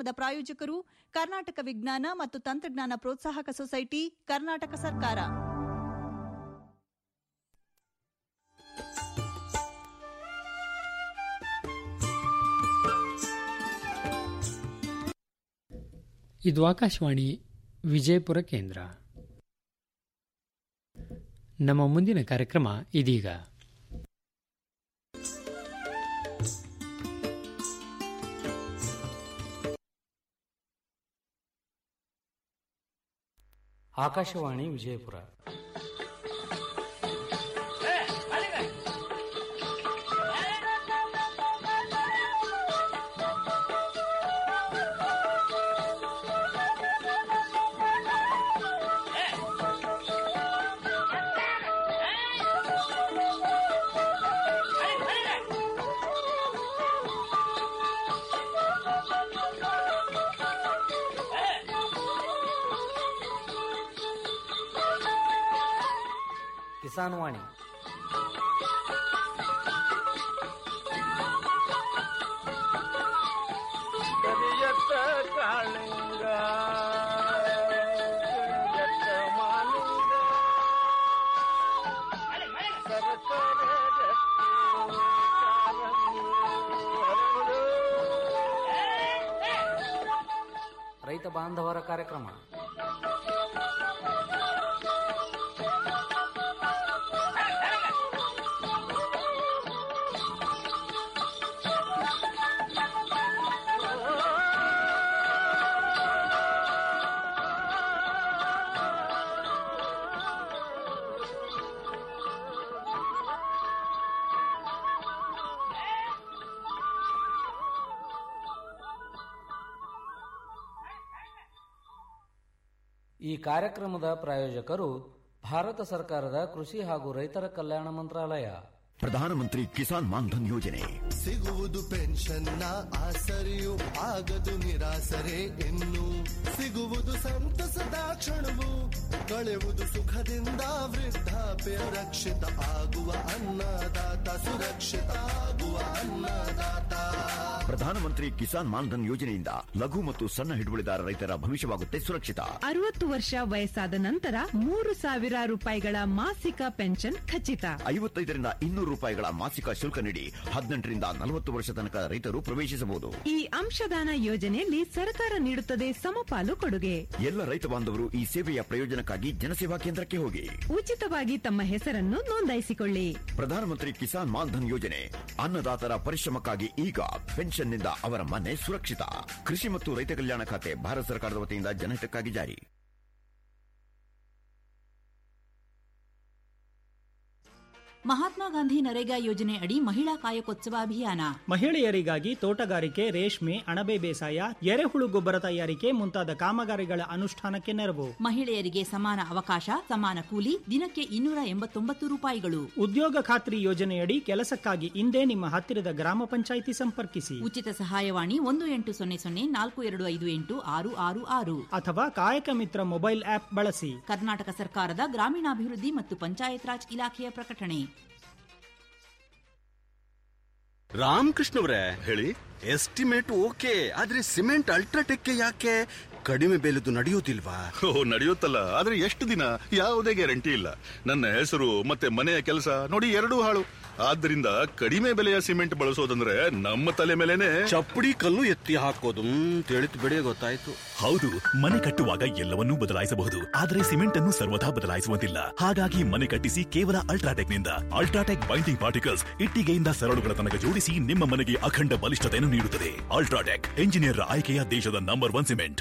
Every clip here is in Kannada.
ಕಾರ್ಯಕ್ರಮದ ಪ್ರಾಯೋಜಕರು ಕರ್ನಾಟಕ ವಿಜ್ಞಾನ ಮತ್ತು ತಂತ್ರಜ್ಞಾನ ಪ್ರೋತ್ಸಾಹಕ ಸೊಸೈಟಿ ಕರ್ನಾಟಕ ಸರ್ಕಾರ ಇದು ಆಕಾಶವಾಣಿ ವಿಜಯಪುರ ಕೇಂದ್ರ ನಮ್ಮ ಮುಂದಿನ ಕಾರ್ಯಕ್ರಮ ಇದೀಗ ಆಕಾಶವಾಣಿ ವಿಜಯಪುರ ಕಿಸಾನ್ ವಾಣಿ ಕರಿಯತ್ತ ಕಾಳಿಂಗ ಕರಿಯತ್ತ ಮಾಲಿಂಗ ಸರಸರ ರಕ್ತಿ ಕಾಲಂಗಿ ಹರಡು. ರೈತ ಬಾಂಧವರ ಕಾರ್ಯಕ್ರಮ ಈ ಕಾರ್ಯಕ್ರಮದ ಪ್ರಾಯೋಜಕರು ಭಾರತ ಸರ್ಕಾರದ ಕೃಷಿ ಹಾಗೂ ರೈತರ ಕಲ್ಯಾಣ ಮಂತ್ರಾಲಯ ಪ್ರಧಾನಮಂತ್ರಿ ಕಿಸಾನ್ ಮಾನ್ಧನ್ ಯೋಜನೆ ಸಿಗುವುದು ಪೆನ್ಷನ್ನ ಆಸರೆಯು ಆಗದು ನಿರಾಸರೆ ಇನ್ನು ಸಿಗುವುದು ಸಂತಸದ ಕ್ಷಣವು ಕಳೆವುದು ಸುಖದಿಂದ ವೃದ್ಧಾಪ್ಯ ರಕ್ಷಿತ ಆಗುವ ಅನ್ನದಾತ ಸುರಕ್ಷಿತ ಆಗುವ ಅನ್ನದಾತ ಪ್ರಧಾನಮಂತ್ರಿ ಕಿಸಾನ್ ಮಾನ್ಧನ್ ಯೋಜನೆಯಿಂದ ಲಘು ಮತ್ತು ಸಣ್ಣ ಹಿಡುವಳಿದಾರ ರೈತರ ಭವಿಷ್ಯವಾಗುತ್ತೆ ಸುರಕ್ಷಿತ ಅರವತ್ತು ವರ್ಷ ವಯಸ್ಸಾದ ನಂತರ ಮೂರು ಸಾವಿರ ರೂಪಾಯಿಗಳ ಮಾಸಿಕ ಪೆನ್ಷನ್ ಖಚಿತ ಐವತ್ತೈದರಿಂದ ಇನ್ನೂರು ರೂಪಾಯಿಗಳ ಮಾಸಿಕ ಶುಲ್ಕ ನೀಡಿ ಹದಿನೆಂಟರಿಂದ ನಲವತ್ತು ವರ್ಷ ತನಕ ರೈತರು ಪ್ರವೇಶಿಸಬಹುದು ಈ ಅಂಶದಾನ ಯೋಜನೆಯಲ್ಲಿ ಸರ್ಕಾರ ನೀಡುತ್ತದೆ ಸಮಪಾಲು ಕೊಡುಗೆ ಎಲ್ಲ ರೈತ ಬಾಂಧವರು ಈ ಸೇವೆಯ ಪ್ರಯೋಜನಕ್ಕಾಗಿ ಜನಸೇವಾ ಕೇಂದ್ರಕ್ಕೆ ಹೋಗಿ ಉಚಿತವಾಗಿ ತಮ್ಮ ಹೆಸರನ್ನು ನೋಂದಾಯಿಸಿಕೊಳ್ಳಿ ಪ್ರಧಾನಮಂತ್ರಿ ಕಿಸಾನ್ ಮಾನ್ಧನ್ ಯೋಜನೆ ಅನ್ನದಾತರ ಪರಿಶ್ರಮಕ್ಕಾಗಿ ಈಗ ಪೆನ್ಷನ್ನಿಂದ ಅವರ ಮನೆ ಸುರಕ್ಷಿತ ಕೃಷಿ ಮತ್ತು ರೈತ ಕಲ್ಯಾಣ ಖಾತೆ ಭಾರತ ಸರ್ಕಾರದ ವತಿಯಿಂದ ಜನಹಿತಕ್ಕಾಗಿ ಜಾರಿ ಮಹಾತ್ಮ ಗಾಂಧಿ ನರೇಗಾ ಯೋಜನೆ ಅಡಿ ಮಹಿಳಾ ಕಾಯಕೋತ್ಸವ ಅಭಿಯಾನ ಮಹಿಳೆಯರಿಗಾಗಿ ತೋಟಗಾರಿಕೆ ರೇಷ್ಮೆ ಅಣಬೆ ಬೇಸಾಯ ಎರೆಹುಳು ಗೊಬ್ಬರ ತಯಾರಿಕೆ ಮುಂತಾದ ಕಾಮಗಾರಿಗಳ ಅನುಷ್ಠಾನಕ್ಕೆ ನೆರವು ಮಹಿಳೆಯರಿಗೆ ಸಮಾನ ಅವಕಾಶ ಸಮಾನ ಕೂಲಿ ದಿನಕ್ಕೆ ಇನ್ನೂರ ಎಂಬತ್ತೊಂಬತ್ತು ರೂಪಾಯಿಗಳು ಉದ್ಯೋಗ ಖಾತ್ರಿ ಯೋಜನೆಯಡಿ ಕೆಲಸಕ್ಕಾಗಿ ಇಂದೇ ನಿಮ್ಮ ಹತ್ತಿರದ ಗ್ರಾಮ ಪಂಚಾಯಿತಿ ಸಂಪರ್ಕಿಸಿ ಉಚಿತ ಸಹಾಯವಾಣಿ ಒಂದು ಎಂಟು ಸೊನ್ನೆ ಸೊನ್ನೆ ನಾಲ್ಕು ಎರಡು ಐದು ಎಂಟು ಆರು ಆರು ಆರು ಅಥವಾ ಕಾಯಕ ಮಿತ್ರ ಮೊಬೈಲ್ ಆಪ್ ಬಳಸಿ ಕರ್ನಾಟಕ ಸರ್ಕಾರದ ಗ್ರಾಮೀಣಾಭಿವೃದ್ಧಿ ಮತ್ತು ಪಂಚಾಯತ್ ರಾಜ್ ಇಲಾಖೆಯ ಪ್ರಕಟಣೆ ರಾಮಕೃಷ್ಣವ್ರೆ ಹೇಳಿ ಎಸ್ಟಿಮೇಟ್ ಓಕೆ ಆದ್ರೆ ಸಿಮೆಂಟ್ ಅಲ್ಟ್ರಾಟೆಕ್ ಯಾಕೆ ಕಡಿಮೆ ಬೆಲೆದು ನಡೆಯುವುದಿಲ್ವಾ ಓ ನಡೆಯುತ್ತಲ್ಲ ಆದ್ರೆ ಎಷ್ಟು ದಿನ ಯಾವುದೇ ಗ್ಯಾರಂಟಿ ಇಲ್ಲ ನನ್ನ ಹೆಸರು ಮತ್ತೆ ಮನೆಯ ಕೆಲಸ ನೋಡಿ ಎರಡೂ ಹಾಳು ಆದ್ದರಿಂದ ಕಡಿಮೆ ಬೆಲೆಯ ಸಿಮೆಂಟ್ ಬಳಸೋದಂದ್ರೆ ನಮ್ಮ ತಲೆ ಮೇಲೆನೆ ಚಪ್ಪಡಿ ಕಲ್ಲು ಎತ್ತಿ ಹಾಕೋದು ತಿಳಿತು ಬಿಡಿ ಗೊತ್ತಾಯ್ತು ಹೌದು ಮನೆ ಕಟ್ಟುವಾಗ ಎಲ್ಲವನ್ನೂ ಬದಲಾಯಿಸಬಹುದು ಆದರೆ ಸಿಮೆಂಟ್ ಅನ್ನು ಸರ್ವದಾ ಬದಲಾಯಿಸುವಂತಿಲ್ಲ ಹಾಗಾಗಿ ಮನೆ ಕಟ್ಟಿಸಿ ಕೇವಲ ಅಲ್ಟ್ರಾಟೆಕ್ ನಿಂದ ಅಲ್ಟ್ರಾಟೆಕ್ ಬೈಂಡಿಂಗ್ ಪಾರ್ಟಿಕಲ್ಸ್ ಇಟ್ಟಿಗೆಯಿಂದ ಸರಳುಗಳ ತನಕ ಜೋಡಿಸಿ ನಿಮ್ಮ ಮನೆಗೆ ಅಖಂಡ ಬಲಿಷ್ಠತೆಯನ್ನು ನೀಡುತ್ತದೆ ಅಲ್ಟ್ರಾಟೆಕ್ ಎಂಜಿನಿಯರ್ ಆಯ್ಕೆಯ ದೇಶದ ನಂಬರ್ ಒನ್ ಸಿಮೆಂಟ್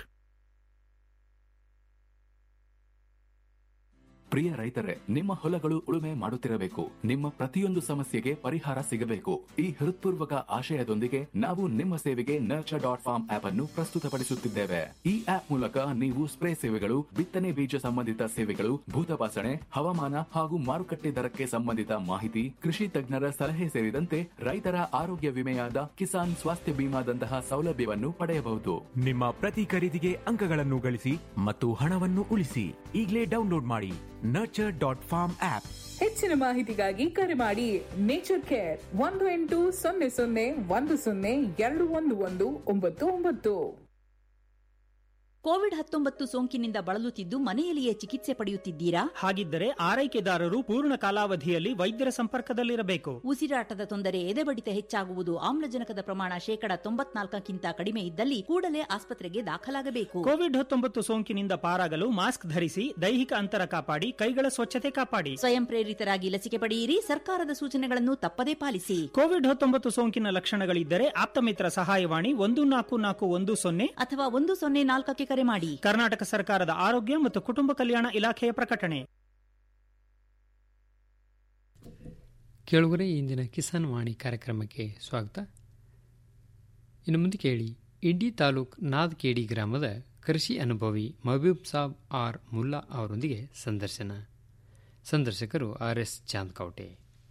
ಪ್ರಿಯ ರೈತರೇ ನಿಮ್ಮ ಹೊಲಗಳು ಉಳುಮೆ ಮಾಡುತ್ತಿರಬೇಕು ನಿಮ್ಮ ಪ್ರತಿಯೊಂದು ಸಮಸ್ಯೆಗೆ ಪರಿಹಾರ ಸಿಗಬೇಕು ಈ ಹೃತ್ಪೂರ್ವಕ ಆಶಯದೊಂದಿಗೆ ನಾವು ನಿಮ್ಮ ಸೇವೆಗೆ ನರ್ಚರ್ ಡಾಟ್ ಫಾರ್ಮ್ ಆಪ್ ಅನ್ನು ಪ್ರಸ್ತುತಪಡಿಸುತ್ತಿದ್ದೇವೆ ಈ ಆಪ್ ಮೂಲಕ ನೀವು ಸ್ಪ್ರೇ ಸೇವೆಗಳು ಬಿತ್ತನೆ ಬೀಜ ಸಂಬಂಧಿತ ಸೇವೆಗಳು ಭೂತಪಾಸಣೆ ಹವಾಮಾನ ಹಾಗೂ ಮಾರುಕಟ್ಟೆ ದರಕ್ಕೆ ಸಂಬಂಧಿತ ಮಾಹಿತಿ ಕೃಷಿ ತಜ್ಞರ ಸಲಹೆ ಸೇರಿದಂತೆ ರೈತರ ಆರೋಗ್ಯ ವಿಮೆಯಾದ ಕಿಸಾನ್ ಸ್ವಾಸ್ಥ್ಯ ಬಿಮಾದಂತಹ ಸೌಲಭ್ಯವನ್ನು ಪಡೆಯಬಹುದು ನಿಮ್ಮ ಪ್ರತಿ ಖರೀದಿಗೆ ಅಂಕಗಳನ್ನು ಗಳಿಸಿ ಮತ್ತು ಹಣವನ್ನು ಉಳಿಸಿ ಈಗಲೇ ಡೌನ್ಲೋಡ್ ಮಾಡಿ ನರ್ಚರ್ ಡಾಟ್ ಫಾರ್ಮ್ ಆಪ್ ಹೆಚ್ಚಿನ ಮಾಹಿತಿಗಾಗಿ ಕರೆ ಮಾಡಿ ನೇಚರ್ ಕೇರ್ ಒಂದು ಎಂಟು ಸೊನ್ನೆ ಸೊನ್ನೆ ಒಂದು ಸೊನ್ನೆ ಎರಡು ಒಂದು ಒಂದು ಒಂಬತ್ತು ಒಂಬತ್ತು ಕೋವಿಡ್ ಹತ್ತೊಂಬತ್ತು ಸೋಂಕಿನಿಂದ ಬಳಲುತ್ತಿದ್ದು ಮನೆಯಲ್ಲಿಯೇ ಚಿಕಿತ್ಸೆ ಪಡೆಯುತ್ತಿದ್ದೀರಾ ಹಾಗಿದ್ದರೆ ಆರೈಕೆದಾರರು ಪೂರ್ಣ ಕಾಲಾವಧಿಯಲ್ಲಿ ವೈದ್ಯರ ಸಂಪರ್ಕದಲ್ಲಿರಬೇಕು ಉಸಿರಾಟದ ತೊಂದರೆ ಎದೆಬಡಿತ ಹೆಚ್ಚಾಗುವುದು ಆಮ್ಲಜನಕದ ಪ್ರಮಾಣ ಶೇಕಡ ತೊಂಬತ್ನಾಲ್ಕಕ್ಕಿಂತ ಕಡಿಮೆ ಇದ್ದಲ್ಲಿ ಕೂಡಲೇ ಆಸ್ಪತ್ರೆಗೆ ದಾಖಲಾಗಬೇಕು ಕೋವಿಡ್ ಹತ್ತೊಂಬತ್ತು ಸೋಂಕಿನಿಂದ ಪಾರಾಗಲು ಮಾಸ್ಕ್ ಧರಿಸಿ ದೈಹಿಕ ಅಂತರ ಕಾಪಾಡಿ ಕೈಗಳ ಸ್ವಚ್ಛತೆ ಕಾಪಾಡಿ ಸ್ವಯಂ ಪ್ರೇರಿತರಾಗಿ ಲಸಿಕೆ ಪಡೆಯಿರಿ ಸರ್ಕಾರದ ಸೂಚನೆಗಳನ್ನು ತಪ್ಪದೇ ಪಾಲಿಸಿ ಕೋವಿಡ್ ಹತ್ತೊಂಬತ್ತು ಸೋಂಕಿನ ಲಕ್ಷಣಗಳಿದ್ದರೆ ಆಪ್ತಮಿತ್ರ ಸಹಾಯವಾಣಿ ಒಂದು ನಾಲ್ಕು ನಾಲ್ಕು ಒಂದು ಸೊನ್ನೆ ಅಥವಾ ಒಂದು ಸೊನ್ನೆ ನಾಲ್ಕಕ್ಕೆ ಕರೆ ಮಾಡಿ ಕರ್ನಾಟಕ ಸರ್ಕಾರದ ಆರೋಗ್ಯ ಮತ್ತು ಕುಟುಂಬ ಕಲ್ಯಾಣ ಇಲಾಖೆಯ ಪ್ರಕಟಣೆ ಕೇಳುಗರೆ ಇಂದಿನ ಕಿಸಾನ್ ವಾಣಿ ಕಾರ್ಯಕ್ರಮಕ್ಕೆ ಸ್ವಾಗತ ಇನ್ನು ಮುಂದೆ ಕೇಳಿ ಇಂಡಿ ತಾಲೂಕ್ ನಾದ್ಕೇಡಿ ಗ್ರಾಮದ ಕೃಷಿ ಅನುಭವಿ ಮಹಬೂಬ್ ಸಾಬ್ ಆರ್ ಮುಲ್ಲಾ ಅವರೊಂದಿಗೆ ಸಂದರ್ಶನ ಸಂದರ್ಶಕರು ಆರ್ ಎಸ್ ಚಾಂದ್ಕೌಟೆ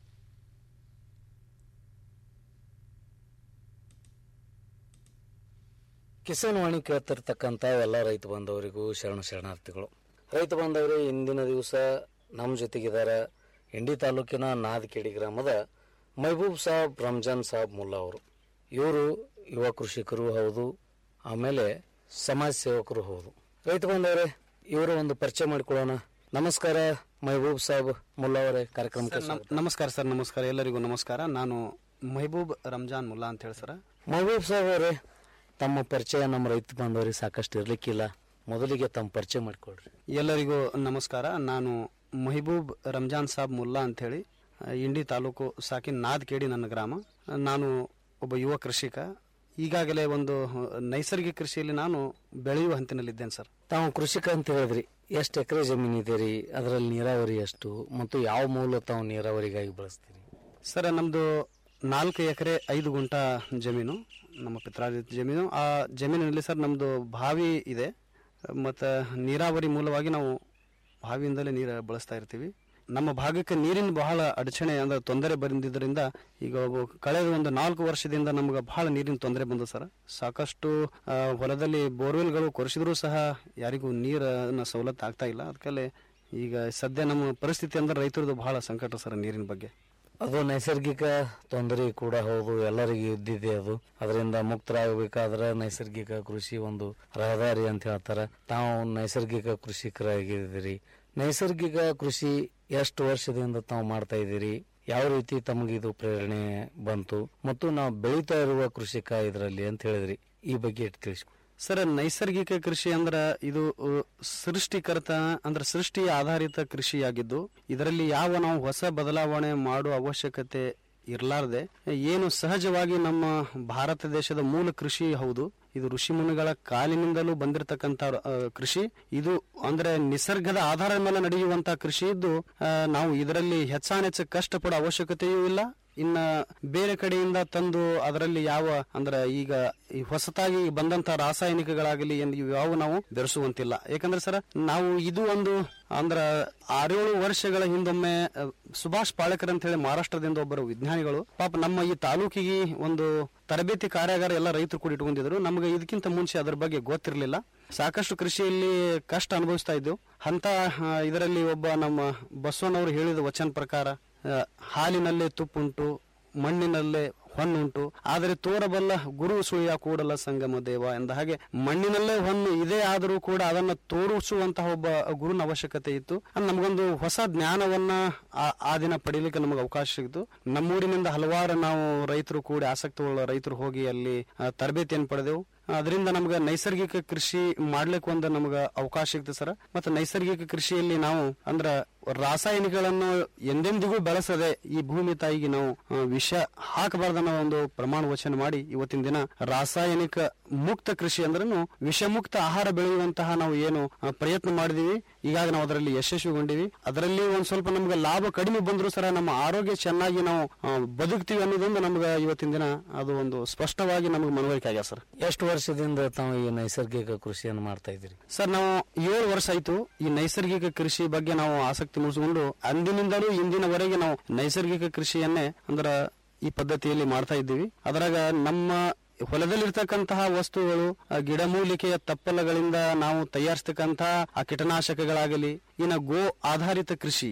ಕಿಸಾನ್ ವಾಣಿ ಕೇಳ್ತಿರ್ತಕ್ಕಂಥ ಎಲ್ಲ ರೈತ ಬಾಂಧವರಿಗೂ ಶರಣ ಶರಣಾರ್ಥಿಗಳು ರೈತ ಬಾಂಧವರೇ ಇಂದಿನ ದಿವಸ ನಮ್ಮ ಜೊತೆಗಿದ್ದಾರೆ ಇಂಡಿ ತಾಲೂಕಿನ ನಾದಕೇಡಿ ಗ್ರಾಮದ ಮಹಬೂಬ್ ಸಾಬ್ ರಂಜಾನ್ ಸಾಬ್ ಮುಲ್ಲಾ ಅವರು ಇವರು ಯುವ ಕೃಷಿಕರು ಹೌದು ಆಮೇಲೆ ಸಮಾಜ ಸೇವಕರು ಹೌದು ರೈತ ಬಾಂಧವರೇ ಇವರ ಒಂದು ಪರಿಚಯ ಮಾಡಿಕೊಳ್ಳೋಣ ನಮಸ್ಕಾರ ಮಹಬೂಬ್ ಸಾಬ್ ಮುಲ್ಲಾ ಅವರೇ ಕಾರ್ಯಕ್ರಮಕ್ಕೆ ಸರ್, ನಮ್- ನಮಸ್ಕಾರ ಸರ್ ನಮಸ್ಕಾರ ಎಲ್ಲರಿಗೂ ನಮಸ್ಕಾರ ನಾನು ಮೆಹಬೂಬ್ ರಂಜಾನ್ ಮುಲ್ಲಾ ಅಂತ ಹೇಳಿ ಸರ್ ಮಹಬೂಬ್ ಸಾಬ್ ಅವರೇ ತಮ್ಮ ಪರಿಚಯ ನಮ್ಮ ರೈತ ಬಾಂಧವರಿಗೆ ಸಾಕಷ್ಟು ಇರ್ಲಿಕ್ಕಿಲ್ಲ ಮೊದಲಿಗೆ ತಮ್ಮ ಪರಿಚಯ ಮಾಡಿಕೊಡ್ರಿ ಎಲ್ಲರಿಗೂ ನಮಸ್ಕಾರ ನಾನು ಮೆಹಬೂಬ್ ರಂಜಾನ್ ಸಾಬ್ ಮುಲ್ಲಾ ಅಂತ ಹೇಳಿ ಆ, ಇಂಡಿ ತಾಲೂಕು ಸಾಕಿನ್ ನಾದ್ಕೇಡಿ ನನ್ನ ಗ್ರಾಮ ನಾನು ಒಬ್ಬ ಯುವ ಕೃಷಿಕ ಈಗಾಗಲೇ ಒಂದು ಆ, ನೈಸರ್ಗಿಕ ಕೃಷಿಯಲ್ಲಿ ನಾನು ಬೆಳೆಯುವ ಹಂತಿನಲ್ಲಿದ್ದೇನೆ ಸರ್ ತಾವು ಕೃಷಿಕ ಅಂತ ಹೇಳಿದ್ರಿ ಎಷ್ಟು ಎಕರೆ ಜಮೀನು ಇದೆ ರೀ ಅದರಲ್ಲಿ ನೀರಾವರಿ ಎಷ್ಟು ಮತ್ತು ಯಾವ ಮೂಲ ತಾವು ನೀರಾವರಿಗಾಗಿ ಬಳಸ್ತೀರಿ ಸರ್ ನಮ್ಮದು ನಾಲ್ಕು ಎಕರೆ ಐದು ಗುಂಟ ಜಮೀನು ನಮ್ಮ ಪಿತ್ರಾರ್ಜಿತ ಜಮೀನು ಆ ಜಮೀನಿನಲ್ಲಿ ಸರ್ ನಮ್ಮದು ಬಾವಿ ಇದೆ ಮತ್ತು ನೀರಾವರಿ ಮೂಲವಾಗಿ ನಾವು ಬಾವಿಯಿಂದಲೇ ನೀರು ಬಳಸ್ತಾ ಇರ್ತೀವಿ ನಮ್ಮ ಭಾಗಕ್ಕೆ ನೀರಿನ ಬಹಳ ಅಡಚಣೆ ಅಂದ್ರೆ ತೊಂದರೆ ಬಂದಿದ್ದರಿಂದ ಈಗ ಒಬ್ಬ- ಕಳೆದ ಒಂದು ನಾಲ್ಕು ವರ್ಷದಿಂದ ನಮ್ಗೆ ಬಹಳ ನೀರಿನ ತೊಂದರೆ ಬಂದು ಸರ್ ಸಾಕಷ್ಟು ಆ, ಹೊಲದಲ್ಲಿ ಬೋರ್ವೆಲ್ಗಳು ಕೊರೆಸಿದ್ರೂ ಸಹ ಯಾರಿಗೂ ನೀರಿನ ಸವಲತ್ತು ಆಗ್ತಾ ಇಲ್ಲ ಅದಕ್ಕೆ ಈಗ ಸದ್ಯ ನಮ್ಮ ಪರಿಸ್ಥಿತಿ ಅಂದ್ರೆ ರೈತರದು ಬಹಳ ಸಂಕಟ ಸರ್ ನೀರಿನ ಬಗ್ಗೆ ಅದು ನೈಸರ್ಗಿಕ ತೊಂದರೆ ಕೂಡ ಹೌದು ಎಲ್ಲರಿಗೂ ಇದ್ದಿದೆ ಅದು ಅದರಿಂದ ಮುಕ್ತರಾಗಬೇಕಾದ್ರೆ ನೈಸರ್ಗಿಕ ಕೃಷಿ ಒಂದು ರಹದಾರಿ ಅಂತ ಹೇಳ್ತಾರೆ ತಾವು ನೈಸರ್ಗಿಕ ಕೃಷಿಕರಾಗಿದ್ದೀರಿ ನೈಸರ್ಗಿಕ ಕೃಷಿ ಎಷ್ಟು ವರ್ಷದಿಂದ ತಾವು ಮಾಡ್ತಾ ಇದ್ದೀರಿ ಯಾವ ರೀತಿ ತಮಗೆ ಇದು ಪ್ರೇರಣೆ ಬಂತು ಮತ್ತು ನಾವು ಬೆಳೀತಾ ಇರುವ ಕೃಷಿಕ ಇದರಲ್ಲಿ ಅಂತ ಹೇಳಿದ್ರಿ ಈ ಬಗ್ಗೆ ಇಟ್ಟು ತಿಳಿಸ್ಕೊ ಸರ್ ನೈಸರ್ಗಿಕ ಕೃಷಿ ಅಂದ್ರ ಇದು ಅ, ಸೃಷ್ಟಿಕರ್ತ ಅಂದ್ರೆ ಸೃಷ್ಟಿಯ ಆಧಾರಿತ ಕೃಷಿಯಾಗಿದ್ದು ಇದರಲ್ಲಿ ಯಾವ ನಾವು ಹೊಸ ಬದಲಾವಣೆ ಮಾಡುವ ಅವಶ್ಯಕತೆ ಇರಲಾರ್ದೆ ಏನು ಸಹಜವಾಗಿ ನಮ್ಮ ಭಾರತ ದೇಶದ ಮೂಲ ಕೃಷಿ ಹೌದು ಇದು ಋಷಿ ಮುನಿಗಳ ಕಾಲಿನಿಂದಲೂ ಬಂದಿರತಕ್ಕಂತ ಅ, ಕೃಷಿ ಇದು ಅಂದ್ರೆ ನಿಸರ್ಗದ ಆಧಾರದ ಮೇಲೆ ನಡೆಯುವಂತ ಕೃಷಿ ಇದ್ದು ಆ, ನಾವು ಇದರಲ್ಲಿ ಹೆಚ್ಚಾನೆಚ್ಚ ಕಷ್ಟಪಡೋ ಅವಶ್ಯಕತೆಯೂ ಇಲ್ಲ ಇನ್ನ ಬೇರೆ ಕಡೆಯಿಂದ ತಂದು ಅದರಲ್ಲಿ ಯಾವ ಅಂದ್ರೆ ಈಗ ಈ ಹೊಸತಾಗಿ ಬಂದಂತ ರಾಸಾಯನಿಕಗಳಾಗಲಿ ಏನು ಇವು ಯಾವ ನಾವು ಬೆರೆಸುವಂತಿಲ್ಲ ಯಾಕಂದ್ರೆ ಸರ್ ನಾವು ಇದು ಒಂದು ಅಂದ್ರ ಆರೇಳು ವರ್ಷಗಳ ಹಿಂದೊಮ್ಮೆ ಅಹ್, ಸುಭಾಷ್ ಪಾಳೇಕರ್ ಅಂತ ಹೇಳಿ ಮಹಾರಾಷ್ಟ್ರದಿಂದ ಒಬ್ಬರು ವಿಜ್ಞಾನಿಗಳು ಪಾಪ ನಮ್ಮ ಈ ತಾಲೂಕಿಗೆ ಒಂದು ತರಬೇತಿ ಕಾರ್ಯಾಗಾರ ಎಲ್ಲ ರೈತರು ಕೂಡ ಇಟ್ಕೊಂಡಿದ್ರು ನಮಗೆ ಇದಕ್ಕಿಂತ ಮುಂಚೆ ಅದ್ರ ಬಗ್ಗೆ ಗೊತ್ತಿರಲಿಲ್ಲ ಸಾಕಷ್ಟು ಕೃಷಿಯಲ್ಲಿ ಕಷ್ಟ ಅನುಭವಿಸ್ತಾ ಇದ್ದೆವು ಅಂತ ಆ, ಇದರಲ್ಲಿ ಒಬ್ಬ ನಮ್ಮ ಬಸವಣ್ಣವರು ಹೇಳಿದ ವಚನ ಪ್ರಕಾರ ಆ, ಹಾಲಿನಲ್ಲೇ ತುಪ್ಪುಂಟು ಮಣ್ಣಿನಲ್ಲೇ ಹೊನ್ನುಂಟು ಆದರೆ ತೋರಬಲ್ಲ ಗುರು ಸುಳಿಯ ಕೂಡಲ ಸಂಗಮ ದೇವ ಎಂದ ಹಾಗೆ ಮಣ್ಣಿನಲ್ಲೇ ಹೊನ್ನು ಇದೇ ಆದರೂ ಕೂಡ ಅದನ್ನ ತೋರಿಸುವಂತಹ ಒಬ್ಬ ಗುರುನ ಅವಶ್ಯಕತೆ ಇತ್ತು ಅದ್ ನಮಗೊಂದು ಹೊಸ ಜ್ಞಾನವನ್ನ ಆ- ಆ ದಿನ ಪಡೀಲಿಕ್ಕೆ ನಮಗೆ ಅವಕಾಶ ಸಿಕ್ತು ನಮ್ಮೂರಿನಿಂದ ಹಲವಾರು ನಾವು ರೈತರು ಕೂಡಿ ಆಸಕ್ತಿ ಉಳ್ಳ ರೈತರು ಹೋಗಿ ಅಲ್ಲಿ ಆ, ತರಬೇತಿಯನ್ನು ಪಡೆದೆವು ಅದರಿಂದ ನಮ್ಗೆ ನೈಸರ್ಗಿಕ ಕೃಷಿ ಮಾಡ್ಲಿಕ್ಕೆ ಒಂದು ನಮ್ಗೆ ಅವಕಾಶ ಸಿಗ್ತದೆ ಸರ್ ಮತ್ತೆ ನೈಸರ್ಗಿಕ ಕೃಷಿಯಲ್ಲಿ ನಾವು ಅಂದ್ರ ರಾಸಾಯನಿಕಗಳನ್ನು ಎಂದೆಂದಿಗೂ ಬೆಳೆಸದೆ ಈ ಭೂಮಿ ತಾಯಿಗೆ ನಾವು ಆ, ವಿಷ ಹಾಕಬಾರ್ದನ್ನೋ ಒಂದು ಪ್ರಮಾಣ ವಚನ ಮಾಡಿ ಇವತ್ತಿನ ದಿನ ರಾಸಾಯನಿಕ ಮುಕ್ತ ಕೃಷಿ ಅಂದ್ರೂ ವಿಷಮುಕ್ತ ಆಹಾರ ಬೆಳೆಯುವಂತಹ ನಾವು ಏನು ಆ, ಪ್ರಯತ್ನ ಮಾಡಿದೀವಿ ಈಗಾಗ ನಾವು ಅದರಲ್ಲಿ ಯಶಸ್ವಿಗೊಂಡಿವಿ ಅದರಲ್ಲಿ ಒಂದ್ ಸ್ವಲ್ಪ ನಮ್ಗೆ ಲಾಭ ಕಡಿಮೆ ಬಂದ್ರು ಸರ ನಮ್ಮ ಆರೋಗ್ಯ ಚೆನ್ನಾಗಿ ನಾವು ಆ, ಬದುಕ್ತೀವಿ ಅನ್ನೋದೊಂದು ನಮ್ಗೆ ಇವತ್ತಿನ ದಿನ ಅದು ಒಂದು ಸ್ಪಷ್ಟವಾಗಿ ನಮ್ಗೆ ಮನವರಿಕೆ ಆಗ್ಯಾವ ಸರ್ ಎಷ್ಟು ವರ್ಷದಿಂದ ತಾವು ಈ ನೈಸರ್ಗಿಕ ಕೃಷಿಯನ್ನು ಮಾಡ್ತಾ ಇದ್ದೀರಿ ಸರ್ ನಾವು ಏಳು ವರ್ಷ ಆಯ್ತು ಈ ನೈಸರ್ಗಿಕ ಕೃಷಿ ಬಗ್ಗೆ ನಾವು ಆಸಕ್ತಿ ಮೂಡಿಸಿಕೊಂಡು ಅಂದಿನಿಂದಲೂ ಇಂದಿನವರೆಗೆ ನಾವು ನೈಸರ್ಗಿಕ ಕೃಷಿಯನ್ನೇ ಅಂದ್ರ ಈ ಪದ್ಧತಿಯಲ್ಲಿ ಮಾಡ್ತಾ ಇದ್ದೀವಿ ಅದರಾಗ ನಮ್ಮ ಹೊಲದಲ್ಲಿರ್ತಕ್ಕಂತಹ ವಸ್ತುಗಳು ಆ ಗಿಡಮೂಲಿಕೆಯ ತಪ್ಪಲಗಳಿಂದ ನಾವು ತಯಾರಿಸ್ತಕ್ಕಂತಹ ಆ ಕೀಟನಾಶಕಗಳಾಗಲಿ ಇನ್ನು ಗೋ ಆಧಾರಿತ ಕೃಷಿ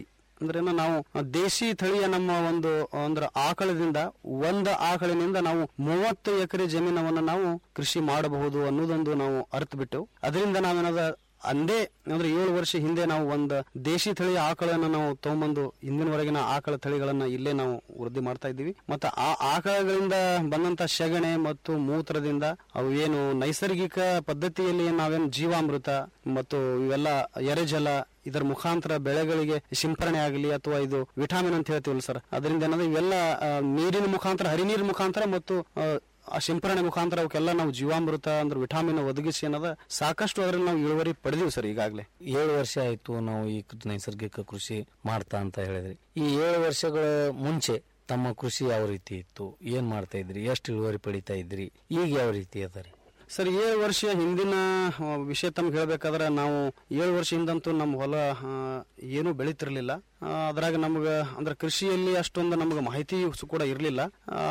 ಅಂದ್ರೆ ಏನು ನಾವು ದೇಶಿ ತಳಿಯ ನಮ್ಮ ಒಂದು ಅಂದ್ರೆ ಆಕಳದಿಂದ ಒಂದ ಆಕಳಿನಿಂದ ನಾವು ಮೂವತ್ತು ಎಕರೆ ಜಮೀನವನ್ನು ನಾವು ಕೃಷಿ ಮಾಡಬಹುದು ಅನ್ನೋದೊಂದು ನಾವು ಅರ್ಥ ಬಿಟ್ಟು ಅದರಿಂದ ನಾವೇನದ ಅಂದೇ ಅಂದ್ರೆ ಏಳು ವರ್ಷ ಹಿಂದೆ ನಾವು ಒಂದು ದೇಶಿ ತಳಿಯ ಆಕಳನ್ನ ನಾವು ತಗೊಂಬಂದು ಇಂದಿನವರೆಗಿನ ಆಕಳ ತಳಿಗಳನ್ನ ಇಲ್ಲೇ ನಾವು ವೃದ್ಧಿ ಮಾಡ್ತಾ ಇದ್ದೀವಿ ಮತ್ತೆ ಆ ಆಕಳಗಳಿಂದ ಬಂದಂತ ಸೆಗಣೆ ಮತ್ತು ಮೂತ್ರದಿಂದ ಅವು ಏನು ನೈಸರ್ಗಿಕ ಪದ್ಧತಿಯಲ್ಲಿ ನಾವೇನು ಜೀವಾಮೃತ ಮತ್ತು ಇವೆಲ್ಲ ಎರೆಜಲ ಇದರ ಮುಖಾಂತರ ಬೆಳೆಗಳಿಗೆ ಸಿಂಪರಣೆ ಆಗಲಿ ಅಥವಾ ಇದು ವಿಟಾಮಿನ್ ಅಂತ ಹೇಳ್ತೀವಲ್ಲ ಸರ್ ಅದರಿಂದ ಏನಂದ್ರೆ ಇವೆಲ್ಲ ಆ, ನೀರಿನ ಮುಖಾಂತರ ಹರಿನೀರಿನ ಮುಖಾಂತರ ಮತ್ತು ಆ, ಆ ಸಿಂಪರಣೆ ಮುಖಾಂತರ ಅವಕ್ಕೆಲ್ಲ ನಾವು ಜೀವಾಮೃತ ಅಂದ್ರೆ ವಿಟಾಮಿನ್ ಒದಗಿಸಿ ಏನದ ಸಾಕಷ್ಟು ಅದರಲ್ಲಿ ನಾವು ಇಳುವರಿ ಪಡೆದೀವಿ ಸರ್ ಈಗಾಗಲೇ ಏಳು ವರ್ಷ ಆಯ್ತು ನಾವು ಈ ಕೃ- ನೈಸರ್ಗಿಕ ಕೃಷಿ ಮಾಡ್ತಾ ಅಂತ ಹೇಳಿದ್ರಿ ಈ ಏಳು ವರ್ಷಗಳ ಮುಂಚೆ ತಮ್ಮ ಕೃಷಿ ಯಾವ ರೀತಿ ಇತ್ತು ಏನ್ ಮಾಡ್ತಾ ಇದ್ರಿ ಎಷ್ಟು ಇಳುವರಿ ಪಡಿತಾ ಇದ್ರಿ ಈಗ ಯಾವ ರೀತಿ ಅದ ರೀ ಸರ್ ಏಳು ವರ್ಷ ಹಿಂದಿನ ಆ, ವಿಷಯ ತಮ್ಗೆ ಹೇಳ್ಬೇಕಾದ್ರೆ ನಾವು ಏಳು ವರ್ಷ ಹಿಂದಂತೂ ನಮ್ಮ ಹೊಲ ಆ, ಏನೂ ಬೆಳೀತಿರ್ಲಿಲ್ಲ ಆ, ಅದ್ರಾಗ ನಮ್ಗೆ ಅಂದ್ರೆ ಕೃಷಿಯಲ್ಲಿ ಅಷ್ಟೊಂದು ನಮ್ಗೆ ಮಾಹಿತಿ ಸ್ ಕೂಡ ಇರಲಿಲ್ಲ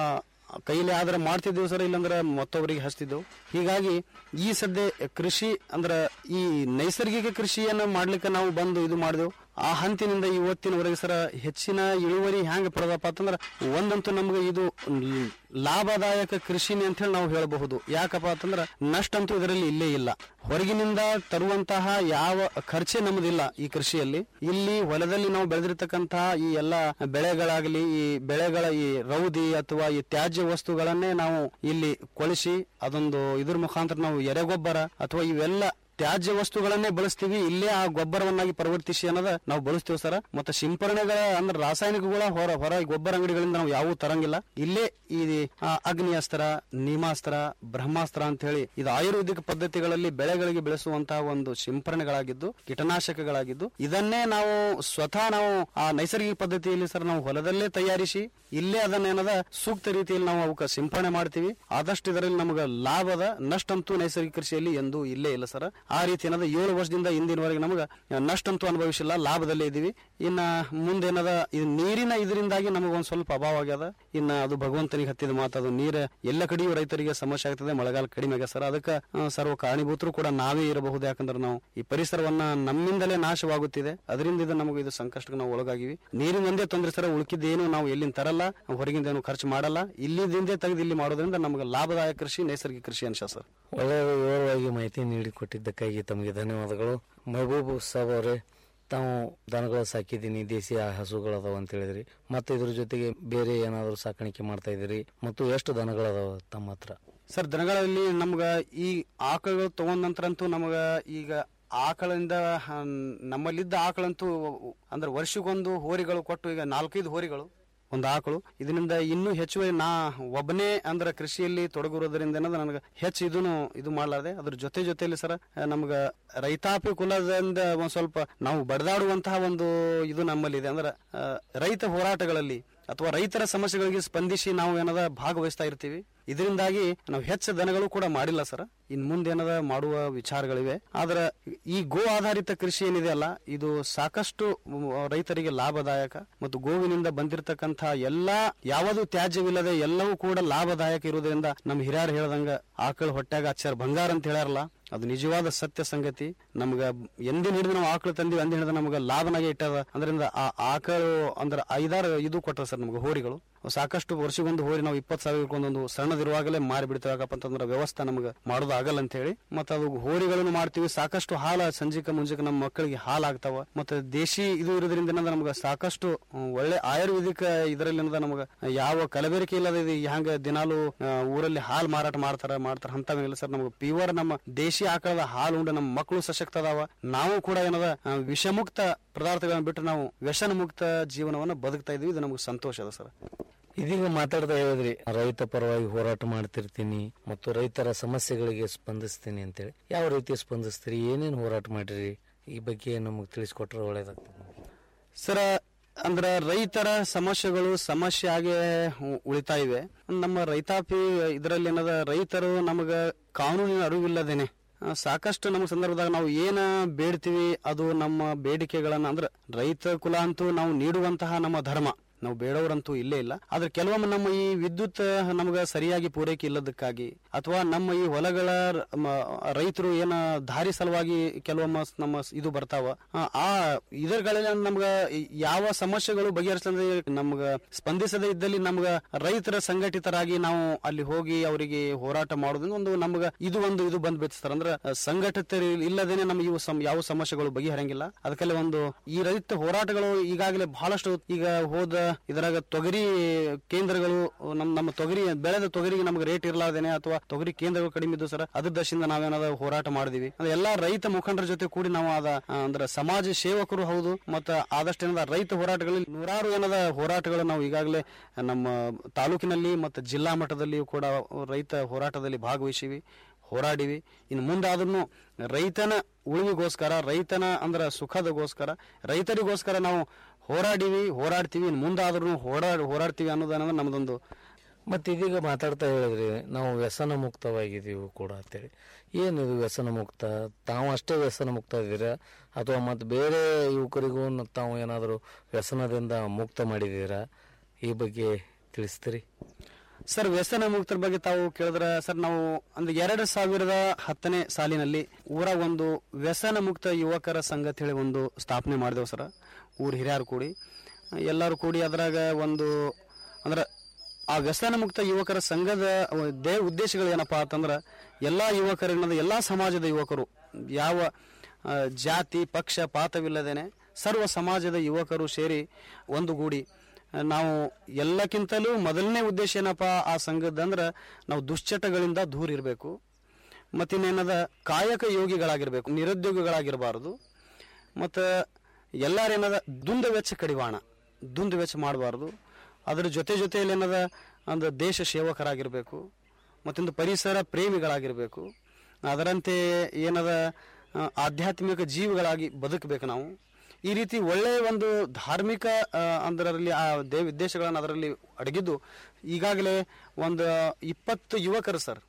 ಕೈಲಿ ಆದ್ರೆ ಮಾಡ್ತಿದ್ದೆವು ಸರ್ ಇಲ್ಲಾಂದ್ರೆ ಮತ್ತೊಬ್ಬರಿಗೆ ಹಚ್ತಿದ್ದೆವು ಹೀಗಾಗಿ ಈ ಸದ್ಯ ಕೃಷಿ ಅಂದ್ರೆ ಈ ನೈಸರ್ಗಿಕ ಕೃಷಿಯನ್ನು ಮಾಡ್ಲಿಕ್ಕೆ ನಾವು ಬಂದು ಇದು ಮಾಡಿದೆವು ಆ ಹಂತಿನಿಂದ ಇವತ್ತಿನವರೆಗೆ ಸರ ಹೆಚ್ಚಿನ ಇಳುವರಿ ಹ್ಯಾಂಗ ಪಡೆದಪ್ಪ ಅಂತಂದ್ರೆ ಒಂದಂತೂ ನಮ್ಗೆ ಇದು ಲ್- ಲಾಭದಾಯಕ ಕೃಷಿನೇ ಅಂತ ಹೇಳಿ ನಾವು ಹೇಳಬಹುದು ಯಾಕಪ್ಪ ಅಂತಂದ್ರೆ ನಷ್ಟ ಅಂತೂ ಇದರಲ್ಲಿ ಇಲ್ಲೇ ಇಲ್ಲ ಹೊರಗಿನಿಂದ ತರುವಂತಹ ಯಾವ ಖರ್ಚೆ ನಮ್ಮದಿಲ್ಲ ಈ ಕೃಷಿಯಲ್ಲಿ ಇಲ್ಲಿ ಹೊಲದಲ್ಲಿ ನಾವು ಬೆಳೆದಿರ್ತಕ್ಕಂತಹ ಈ ಎಲ್ಲ ಬೆಳೆಗಳಾಗಲಿ ಈ ಬೆಳೆಗಳ ಈ ರೌದಿ ಅಥವಾ ಈ ತ್ಯಾಜ್ಯ ವಸ್ತುಗಳನ್ನೇ ನಾವು ಇಲ್ಲಿ ಕೊಳಿಸಿ ಅದೊಂದು ಇದ್ರ ಮುಖಾಂತರ ನಾವು ಎರೆಗೊಬ್ಬರ ಅಥವಾ ಇವೆಲ್ಲ ತ್ಯಾಜ್ಯ ವಸ್ತುಗಳನ್ನೇ ಬಳಸ್ತೀವಿ ಇಲ್ಲೇ ಆ ಗೊಬ್ಬರವನ್ನಾಗಿ ಪರಿವರ್ತಿಸಿ ಅನ್ನೋದ ನಾವು ಬಳಸ್ತೀವಿ ಸರ್ ಮತ್ತೆ ಸಿಂಪರಣೆಗಳ ಅಂದ್ರೆ ರಾಸಾಯನಿಕಗಳ ಹೊರ ಹೊರ ಗೊಬ್ಬರ ಅಂಗಡಿಗಳಿಂದ ನಾವು ಯಾವ ತರಂಗಿಲ್ಲ ಇಲ್ಲೇ ಈ ಆ, ಅಗ್ನಿಯಸ್ತ್ರ ನೀಮಾಸ್ತ್ರ ಬ್ರಹ್ಮಾಸ್ತ್ರ ಅಂತ ಹೇಳಿ ಇದು ಆಯುರ್ವೇದಿಕ ಪದ್ಧತಿಗಳಲ್ಲಿ ಬೆಳೆಗಳಿಗೆ ಬೆಳೆಸುವಂತಹ ಒಂದು ಸಿಂಪರಣೆಗಳಾಗಿದ್ದು ಕೀಟನಾಶಕಗಳಾಗಿದ್ದು ಇದನ್ನೇ ನಾವು ಸ್ವತಃ ನಾವು ಆ ನೈಸರ್ಗಿಕ ಪದ್ಧತಿಯಲ್ಲಿ ಸರ್ ನಾವು ಹೊಲದಲ್ಲೇ ತಯಾರಿಸಿ ಇಲ್ಲೇ ಅದನ್ನೇನದ ಸೂಕ್ತ ರೀತಿಯಲ್ಲಿ ನಾವು ಅವಕ್ಕೆ ಸಿಂಪರಣೆ ಮಾಡ್ತೀವಿ ಆದಷ್ಟು ಇದರಲ್ಲಿ ನಮಗೆ ಲಾಭದ ನಷ್ಟಂತೂ ನೈಸರ್ಗಿಕ ಕೃಷಿಯಲ್ಲಿ ಎಂದೂ ಇಲ್ಲೇ ಇಲ್ಲ ಸರ್ ಆ ರೀತಿ ಏನದ ಏಳು ವರ್ಷದಿಂದ ಇಂದಿನವರೆಗೆ ನಮಗೆ ನಷ್ಟಂತೂ ಅನುಭವಿಸಿಲ್ಲ ಲಾಭದಲ್ಲೇ ಇದೀವಿ ಇನ್ನ ಮುಂದೆ ಏನದ ಇದು ನೀರಿನ ಇದರಿಂದಾಗಿ ನಮಗೆ ಒಂದ್ ಸ್ವಲ್ಪ ಅಭಾವ ಆಗ್ಯದ ಇನ್ನ ಅದು ಭಗವಂತನಿಗೆ ಹತ್ತಿದ ಮಾತು ಅದು ನೀರ ಎಲ್ಲ ಕಡೆಯೂ ರೈತರಿಗೆ ಸಮಸ್ಯೆ ಆಗ್ತದೆ ಮಳೆಗಾಲ ಕಡಿಮೆ ಆಗ್ಯದ ಸರ್ ಅದಕ್ಕೆ ಆ, ಸರ್ವ ಕಾರಣೀಭೂತರು ಕೂಡ ನಾವೇ ಇರಬಹುದು ಯಾಕಂದ್ರೆ ನಾವು ಈ ಪರಿಸರವನ್ನ ನಮ್ಮಿಂದಲೇ ನಾಶವಾಗುತ್ತಿದೆ ಅದರಿಂದ ಇದು ನಮಗೆ ಇದು ಸಂಕಷ್ಟಕ್ಕೆ ನಾವು ಒಳಗಾಗಿವಿ ನೀರಿನ ಒಂದೇ ತೊಂದರೆ ಸರ್ ಉಳ್ಕಿದ್ದೇನು ನಾವು ಎಲ್ಲಿಂದ ತರಲ್ಲ ಹೊರಗಿಂದ ಏನು ಖರ್ಚು ಮಾಡಲ್ಲ ಇಲ್ಲಿಂದೇ ತೆಗೆದು ಇಲ್ಲಿ ಮಾಡೋದ್ರಿಂದ ನಮಗೆ ಲಾಭದಾಯಕ ಕೃಷಿ ನೈಸರ್ಗಿಕ ಕೃಷಿ ಅನ್ಸ ಸರ್ ಒಳ್ಳೆಯ ವಿವರವಾಗಿ ಮಾಹಿತಿ ನೀಡಿಕೊಟ್ಟಿದ್ದಕ್ಕಾಗಿ ತಮಗೆ ಧನ್ಯವಾದಗಳು ಮಹಬೂಬ್ ಸಾಬ್ ಅವರೇ ತಾವು ದನಗಳು ಸಾಕಿದ್ದೀನಿ ದೇಸಿ ಹಸುಗಳದಾವ ಅಂತ ಹೇಳಿದ್ರಿ ಮತ್ತೆ ಇದ್ರ ಜೊತೆಗೆ ಬೇರೆ ಏನಾದರೂ ಸಾಕಾಣಿಕೆ ಮಾಡ್ತಾ ಇದ್ದೀರಿ ಮತ್ತು ಎಷ್ಟು ದನಗಳದಾವ ತಮ್ಮ ಹತ್ರ ಸರ್ ದನಗಳಲ್ಲಿ ನಮ್ಗ ಈ ಆಕಳುಗಳು ತಗೊಂಡ ನಂತರ ಅಂತೂ ನಮಗ ಈಗ ಆಕಳಿಂದ ಹ, ನಮ್ಮಲ್ಲಿದ್ದ ಆಕಳಂತೂ ಅಂದ್ರೆ ವರ್ಷಕ್ಕೊಂದು ಹೋರಿಗಳು ಕೊಟ್ಟು ಈಗ ನಾಲ್ಕೈದು ಹೋರಿಗಳು ಒಂದು ಆಕಳು ಇದರಿಂದ ಇನ್ನೂ ಹೆಚ್ಚುವರಿ ನಾ ಒಬ್ಬನೇ ಅಂದ್ರೆ ಕೃಷಿಯಲ್ಲಿ ತೊಡಗಿರೋದ್ರಿಂದ ಏನದ ನನಗೆ ಹೆಚ್ಚು ಇದನ್ನು ಇದು ಮಾಡಲಾರ್ದೆ ಅದ್ರ ಜೊತೆ ಜೊತೆಯಲ್ಲಿ ಸರ ನಮ್ಗ ರೈತಾಪಿ ಕುಲದಿಂದ ಒಂದ್ ಸ್ವಲ್ಪ ನಾವು ಬಡದಾಡುವಂತಹ ಒಂದು ಇದು ನಮ್ಮಲ್ಲಿದೆ ಅಂದ್ರೆ ಆ, ರೈತ ಹೋರಾಟಗಳಲ್ಲಿ ಅಥವಾ ರೈತರ ಸಮಸ್ಯೆಗಳಿಗೆ ಸ್ಪಂದಿಸಿ ನಾವು ಏನದ ಭಾಗವಹಿಸ್ತಾ ಇರ್ತೀವಿ ಇದರಿಂದಾಗಿ ನಾವು ಹೆಚ್ಚು ದನಗಳು ಕೂಡ ಮಾಡಿಲ್ಲ ಸರ್ ಇನ್ ಮುಂದೆ ಏನದ ಮಾಡುವ ವಿಚಾರಗಳಿವೆ ಆದ್ರೆ ಈ ಗೋ ಆಧಾರಿತ ಕೃಷಿ ಏನಿದೆ ಅಲ್ಲ ಇದು ಸಾಕಷ್ಟು ಮ್, ರೈತರಿಗೆ ಲಾಭದಾಯಕ ಮತ್ತು ಗೋವಿನಿಂದ ಬಂದಿರತಕ್ಕಂತ ಎಲ್ಲಾ ಯಾವುದು ತ್ಯಾಜ್ಯವಿಲ್ಲದೆ ಎಲ್ಲವೂ ಕೂಡ ಲಾಭದಾಯಕ ಇರುವುದರಿಂದ ನಮ್ಮ ಹಿರಿಯರು ಹೇಳ್ದಂಗ ಆಕಳ ಹೊಟ್ಯಾಗ ಅಚ್ಚಾರ ಬಂಗಾರ ಅಂತ ಹೇಳ್ಯಾರಲ್ಲ ಅದು ನಿಜವಾದ ಸತ್ಯ ಸಂಗತಿ ನಮ್ಗ ಎಂದಿನ ಹಿಡಿದು ನಾವು ಆಕಳು ತಂದಿವಿ ಅಂದಿನ ಹಿಡಿದು ನಮ್ಗೆ ಲಾಭನಾಗೆ ಇಟ್ಟದ ಅದರಿಂದ ಆ ಆಕಳು ಅಂದ್ರೆ ಐದಾರು ಇದು ಕೊಟ್ಟದ ಸರ್ ನಮ್ಗೆ ಹೋರಿಗಳು ಅವು ಸಾಕಷ್ಟು ವರ್ಷಗೊಂದು ಹೋರಿ ನಾವು ಇಪ್ಪತ್ತು ಸಾವಿರಕ್ಕೊಂದೊಂದು ಸಣ್ಣದಿರುವಾಗಲೇ ಮಾರಿ ಬಿಡ್ತೇವೆ ಯಾಕಪ್ಪ ಅಂತಂದ್ರೆ ವ್ಯವಸ್ಥೆ ನಮ್ಗೆ ಮಾಡೋದು ಆಗಲ್ಲ ಅಂತ ಹೇಳಿ ಮತ್ತೆ ಅದು ಹೋರಿಗಳನ್ನು ಮಾಡ್ತೀವಿ ಸಾಕಷ್ಟು ಹಾಲ ಸಂಜಿಕ ಮುಂಜಿಕ ನಮ್ಮ ಮಕ್ಕಳಿಗೆ ಹಾಲು ಆಗ್ತಾವ ಮತ್ತೆ ದೇಶಿ ಇದು ಇರೋದ್ರಿಂದ ಏನಂದ್ರೆ ನಮ್ಗೆ ಸಾಕಷ್ಟು ಹ್ಮ್, ಒಳ್ಳೆ ಆಯುರ್ವೇದಿಕ ಇದರಲ್ಲಿ ಏನದ ನಮ್ಗೆ ಯಾವ ಕಲಬೆರಕೆ ಇಲ್ಲದ ಇದು ಹ್ಯಾಂಗ ದಿನಾಲು ಆ, ಊರಲ್ಲಿ ಹಾಲು ಮಾರಾಟ ಮಾಡ್ತಾರ ಮಾಡ್ತಾರ ಅಂತವೇನಿಲ್ಲ ಸರ್ ನಮ್ಗೆ ಪ್ಯೂರ್ ನಮ್ಮ ದೇಶಿ ಆಕಳದ ಹಾಲು ಉಂಡು ನಮ್ಮ ಮಕ್ಕಳು ಸಶಕ್ತ ಅದಾವ ನಾವು ಕೂಡ ಏನದ ಆ, ವಿಷಮುಕ್ತ ಪದಾರ್ಥಗಳನ್ನ ಬಿಟ್ಟು ನಾವು ವ್ಯಸನ ಮುಕ್ತ ಜೀವನವನ್ನ ಬದುಕ್ತಾ ಇದೀವಿ ಇದು ನಮ್ಗೆ ಸಂತೋಷ ಅದ ಸರ್ ಇದೀಗ ಮಾತಾಡ್ತಾ ಹೇಳಿದ್ರಿ ರೈತ ಪರವಾಗಿ ಹೋರಾಟ ಮಾಡ್ತಿರ್ತೀನಿ ಮತ್ತು ರೈತರ ಸಮಸ್ಯೆಗಳಿಗೆ ಸ್ಪಂದಿಸ್ತೀನಿ ಅಂತೇಳಿ ಯಾವ ರೀತಿ ಸ್ಪಂದಿಸ್ತೀರಿ ಏನೇನು ಹೋರಾಟ ಮಾಡಿರಿ ಈ ಬಗ್ಗೆ ನಮಗೆ ತಿಳಿಸ್ಕೊಟ್ರೆ ಒಳ್ಳೇದಾಗ್ತದೆ ಸರ ಅಂದ್ರ ರೈತರ ಸಮಸ್ಯೆಗಳು ಸಮಸ್ಯೆ ಆಗಿ ಉ- ಉಳಿತಾ ಇವೆ ನಮ್ಮ ರೈತಾಪಿ ಇದರಲ್ಲಿ ಏನದ ರೈತರು ನಮಗ ಕಾನೂನಿನ ಅರಿವಿಲ್ಲದೇನೆ ಆ, ಸಾಕಷ್ಟು ನಮ್ಮ ಸಂದರ್ಭದಾಗ ನಾವು ಏನ ಬೇಡ್ತೀವಿ ಅದು ನಮ್ಮ ಬೇಡಿಕೆಗಳನ್ನ ಅಂದ್ರ ರೈತ ಕುಲ ಅಂತೂ ನಾವು ನೀಡುವಂತಹ ನಮ್ಮ ಧರ್ಮ ನಾವು ಬೇಡವರಂತೂ ಇಲ್ಲೇ ಇಲ್ಲ ಆದ್ರೆ ಕೆಲವೊಮ್ಮೆ ನಮ್ಮ ಈ ವಿದ್ಯುತ್ ನಮ್ಗೆ ಸರಿಯಾಗಿ ಪೂರೈಕೆ ಇಲ್ಲದಕ್ಕಾಗಿ ಅಥವಾ ನಮ್ಮ ಈ ಹೊಲಗಳ ರ- ಮ- ರೈತರು ಏನ ದಾರಿ ಸಲುವಾಗಿ ಕೆಲವೊಮ್ಮೆ ಸ್- ನಮ್ಮ ಸ್- ಇದು ಬರ್ತಾವ ಆ, ಆ ಇದರಲ್ಲಿ ನಮ್ಗ ಯಾವ ಸಮಸ್ಯೆಗಳು ಬಗೆಹರಿಸದೆ ನಮ್ಗ ಸ್ಪಂದಿಸದೇ ಇದ್ದಲ್ಲಿ ನಮ್ಗ ರೈತರ ಸಂಘಟಿತರಾಗಿ ನಾವು ಅಲ್ಲಿ ಹೋಗಿ ಅವರಿಗೆ ಹೋರಾಟ ಮಾಡೋದ್ರಿಂದ ಒಂದು ನಮ್ಗ ಇದು ಒಂದು ಇದು ಬಂದ್ ಬಿಡ್ತಾರೆ ಅಂದ್ರೆ ಸಂಘಟಿತ ಇಲ್ಲದೇನೆ ನಮ್ಗೆ ಇವು ಸಮ್- ಯಾವ ಸಮಸ್ಯೆಗಳು ಬಗೆಹರಂಗಿಲ್ಲ ಅದಕ್ಕೆಲ್ಲ ಒಂದು ಈ ರೈತ ಹೋರಾಟಗಳು ಈಗಾಗಲೇ ಬಹಳಷ್ಟು ಈಗ ಹೋದ ಇದರಾಗ ತೊಗರಿ ಕೇಂದ್ರಗಳು ನಮ್ ನಮ್ಮ ತೊಗರಿ ಬೆಳೆದ ತೊಗರಿಗೆ ನಮ್ಗೆ ರೇಟ್ ಇರ್ಲಾರ್ದೇನೆ ಅಥವಾ ತೊಗರಿ ಕೇಂದ್ರಗಳು ಕಡಿಮೆ ಇದ್ದು ಸರ್ ಅದ್ರ ದಶಿಂದ ನಾವೇನಾದ ಹೋರಾಟ ಮಾಡಿದೀವಿ ಅಂದ್ರೆ ಎಲ್ಲಾ ರೈತ ಮುಖಂಡರ ಜೊತೆ ಕೂಡಿ ನಾವು ಅದ ಆ, ಅಂದ್ರೆ ಸಮಾಜ ಸೇವಕರು ಹೌದು ಮತ್ತೆ ಆದಷ್ಟು ಏನದ ರೈತ ಹೋರಾಟಗಳಲ್ಲಿ ನೂರಾರು ಏನದ ಹೋರಾಟಗಳು ನಾವು ಈಗಾಗಲೇ ನಮ್ಮ ತಾಲೂಕಿನಲ್ಲಿ ಮತ್ತು ಜಿಲ್ಲಾ ಮಟ್ಟದಲ್ಲಿಯೂ ಕೂಡ ರೈತ ಹೋರಾಟದಲ್ಲಿ ಭಾಗವಹಿಸಿವಿ ಹೋರಾಡಿವಿ ಇನ್ನು ಮುಂದಾದ್ರೂ ರೈತನ ಉಳಿವಿಗೋಸ್ಕರ ರೈತನ ಅಂದ್ರ ಸುಖದಗೋಸ್ಕರ ರೈತರಿಗೋಸ್ಕರ ನಾವು ಹೋರಾಡಿವಿ ಹೋರಾಡ್ತೀವಿ ಇನ್ನು ಮುಂದಾದ್ರೂ ಹೋರಾಡ್ ಹೋರಾಡ್ತೀವಿ ಅನ್ನೋದನ್ನ ನಮ್ದೊಂದು ಮತ್ತು ಇದೀಗ ಮಾತಾಡ್ತಾ ಹೇಳಿದ್ರಿ ನಾವು ವ್ಯಸನ ಮುಕ್ತವಾಗಿದ್ದೀವಿ ಕೂಡ ಅಂತೇಳಿ ಏನಿದು ವ್ಯಸನ ಮುಕ್ತ ತಾವು ಅಷ್ಟೇ ವ್ಯಸನ ಮುಕ್ತ ಇದ್ದೀರಾ ಅಥವಾ ಮತ್ತು ಬೇರೆ ಯುವಕರಿಗೂ ನ- ತಾವು ಏನಾದರೂ ವ್ಯಸನದಿಂದ ಮುಕ್ತ ಮಾಡಿದ್ದೀರಾ ಈ ಬಗ್ಗೆ ತಿಳಿಸ್ತೀರಿ ಸರ್ ವ್ಯಸನ ಮುಕ್ತರ ಬಗ್ಗೆ ತಾವು ಕೇಳಿದ್ರ ಸರ್ ನಾವು ಒಂದು ಎರಡು ಸಾವಿರದ ಹತ್ತನೇ ಸಾಲಿನಲ್ಲಿ ಊರ ಒಂದು ವ್ಯಸನ ಮುಕ್ತ ಯುವಕರ ಸಂಘ ಅಂತ ಹೇಳಿ ಒಂದು ಸ್ಥಾಪನೆ ಮಾಡಿದೆವು ಸರ್ ಊರ್ ಹಿರಿಯರು ಕೂಡಿ ಎಲ್ಲರೂ ಕೂಡಿ ಅದ್ರಾಗ ಒಂದು ಅಂದ್ರೆ ಆ ವ್ಯಸನ ಮುಕ್ತ ಯುವಕರ ಸಂಘದ ದೇ ಉದ್ದೇಶಗಳು ಏನಪ್ಪಾ ಅಂತಂದ್ರ ಎಲ್ಲಾ ಯುವಕರ ಎಲ್ಲಾ ಸಮಾಜದ ಯುವಕರು ಯಾವ ಆ, ಜಾತಿ ಪಕ್ಷ ಪಾತವಿಲ್ಲದೇನೆ ಸರ್ವ ಸಮಾಜದ ಯುವಕರು ಸೇರಿ ಒಂದುಗೂಡಿ ನಾವು ಎಲ್ಲಕ್ಕಿಂತಲೂ ಮೊದಲನೇ ಉದ್ದೇಶ ಏನಪ್ಪ ಆ ಸಂಘದಂದ್ರ ನಾವು ದುಶ್ಚಟಗಳಿಂದ ದೂರ ಇರಬೇಕು ಮತ್ತಿನ್ನೇನದ ಕಾಯಕ ಯೋಗಿಗಳಾಗಿರ್ಬೇಕು ನಿರುದ್ಯೋಗಿಗಳಾಗಿರಬಾರದು ಮತ್ತು ಎಲ್ಲಾರೇನದ ದುಂದ ವೆಚ್ಚ ಕಡಿವಾಣ ದುಂದು ವೆಚ್ಚ ಮಾಡಬಾರ್ದು ಅದರ ಜೊತೆ ಜೊತೆಯಲ್ಲಿ ಏನದ ಒಂದು ದೇಶ ಸೇವಕರಾಗಿರಬೇಕು ಮತ್ತೊಂದು ಪರಿಸರ ಪ್ರೇಮಿಗಳಾಗಿರಬೇಕು ಅದರಂತೆ ಏನದ ಆ, ಆಧ್ಯಾತ್ಮಿಕ ಜೀವಿಗಳಾಗಿ ಬದುಕಬೇಕು ನಾವು ಈ ರೀತಿ ಒಳ್ಳೆಯ ಒಂದು ಧಾರ್ಮಿಕ ಆ, ಅದರಲ್ಲಿ ಆ ದೇವ ಉದ್ದೇಶಗಳನ್ನು ಅದರಲ್ಲಿ ಅಡಗಿದ್ದು ಈಗಾಗಲೇ ಒಂದು ಇಪ್ಪತ್ತು ಯುವಕರು ಸರ್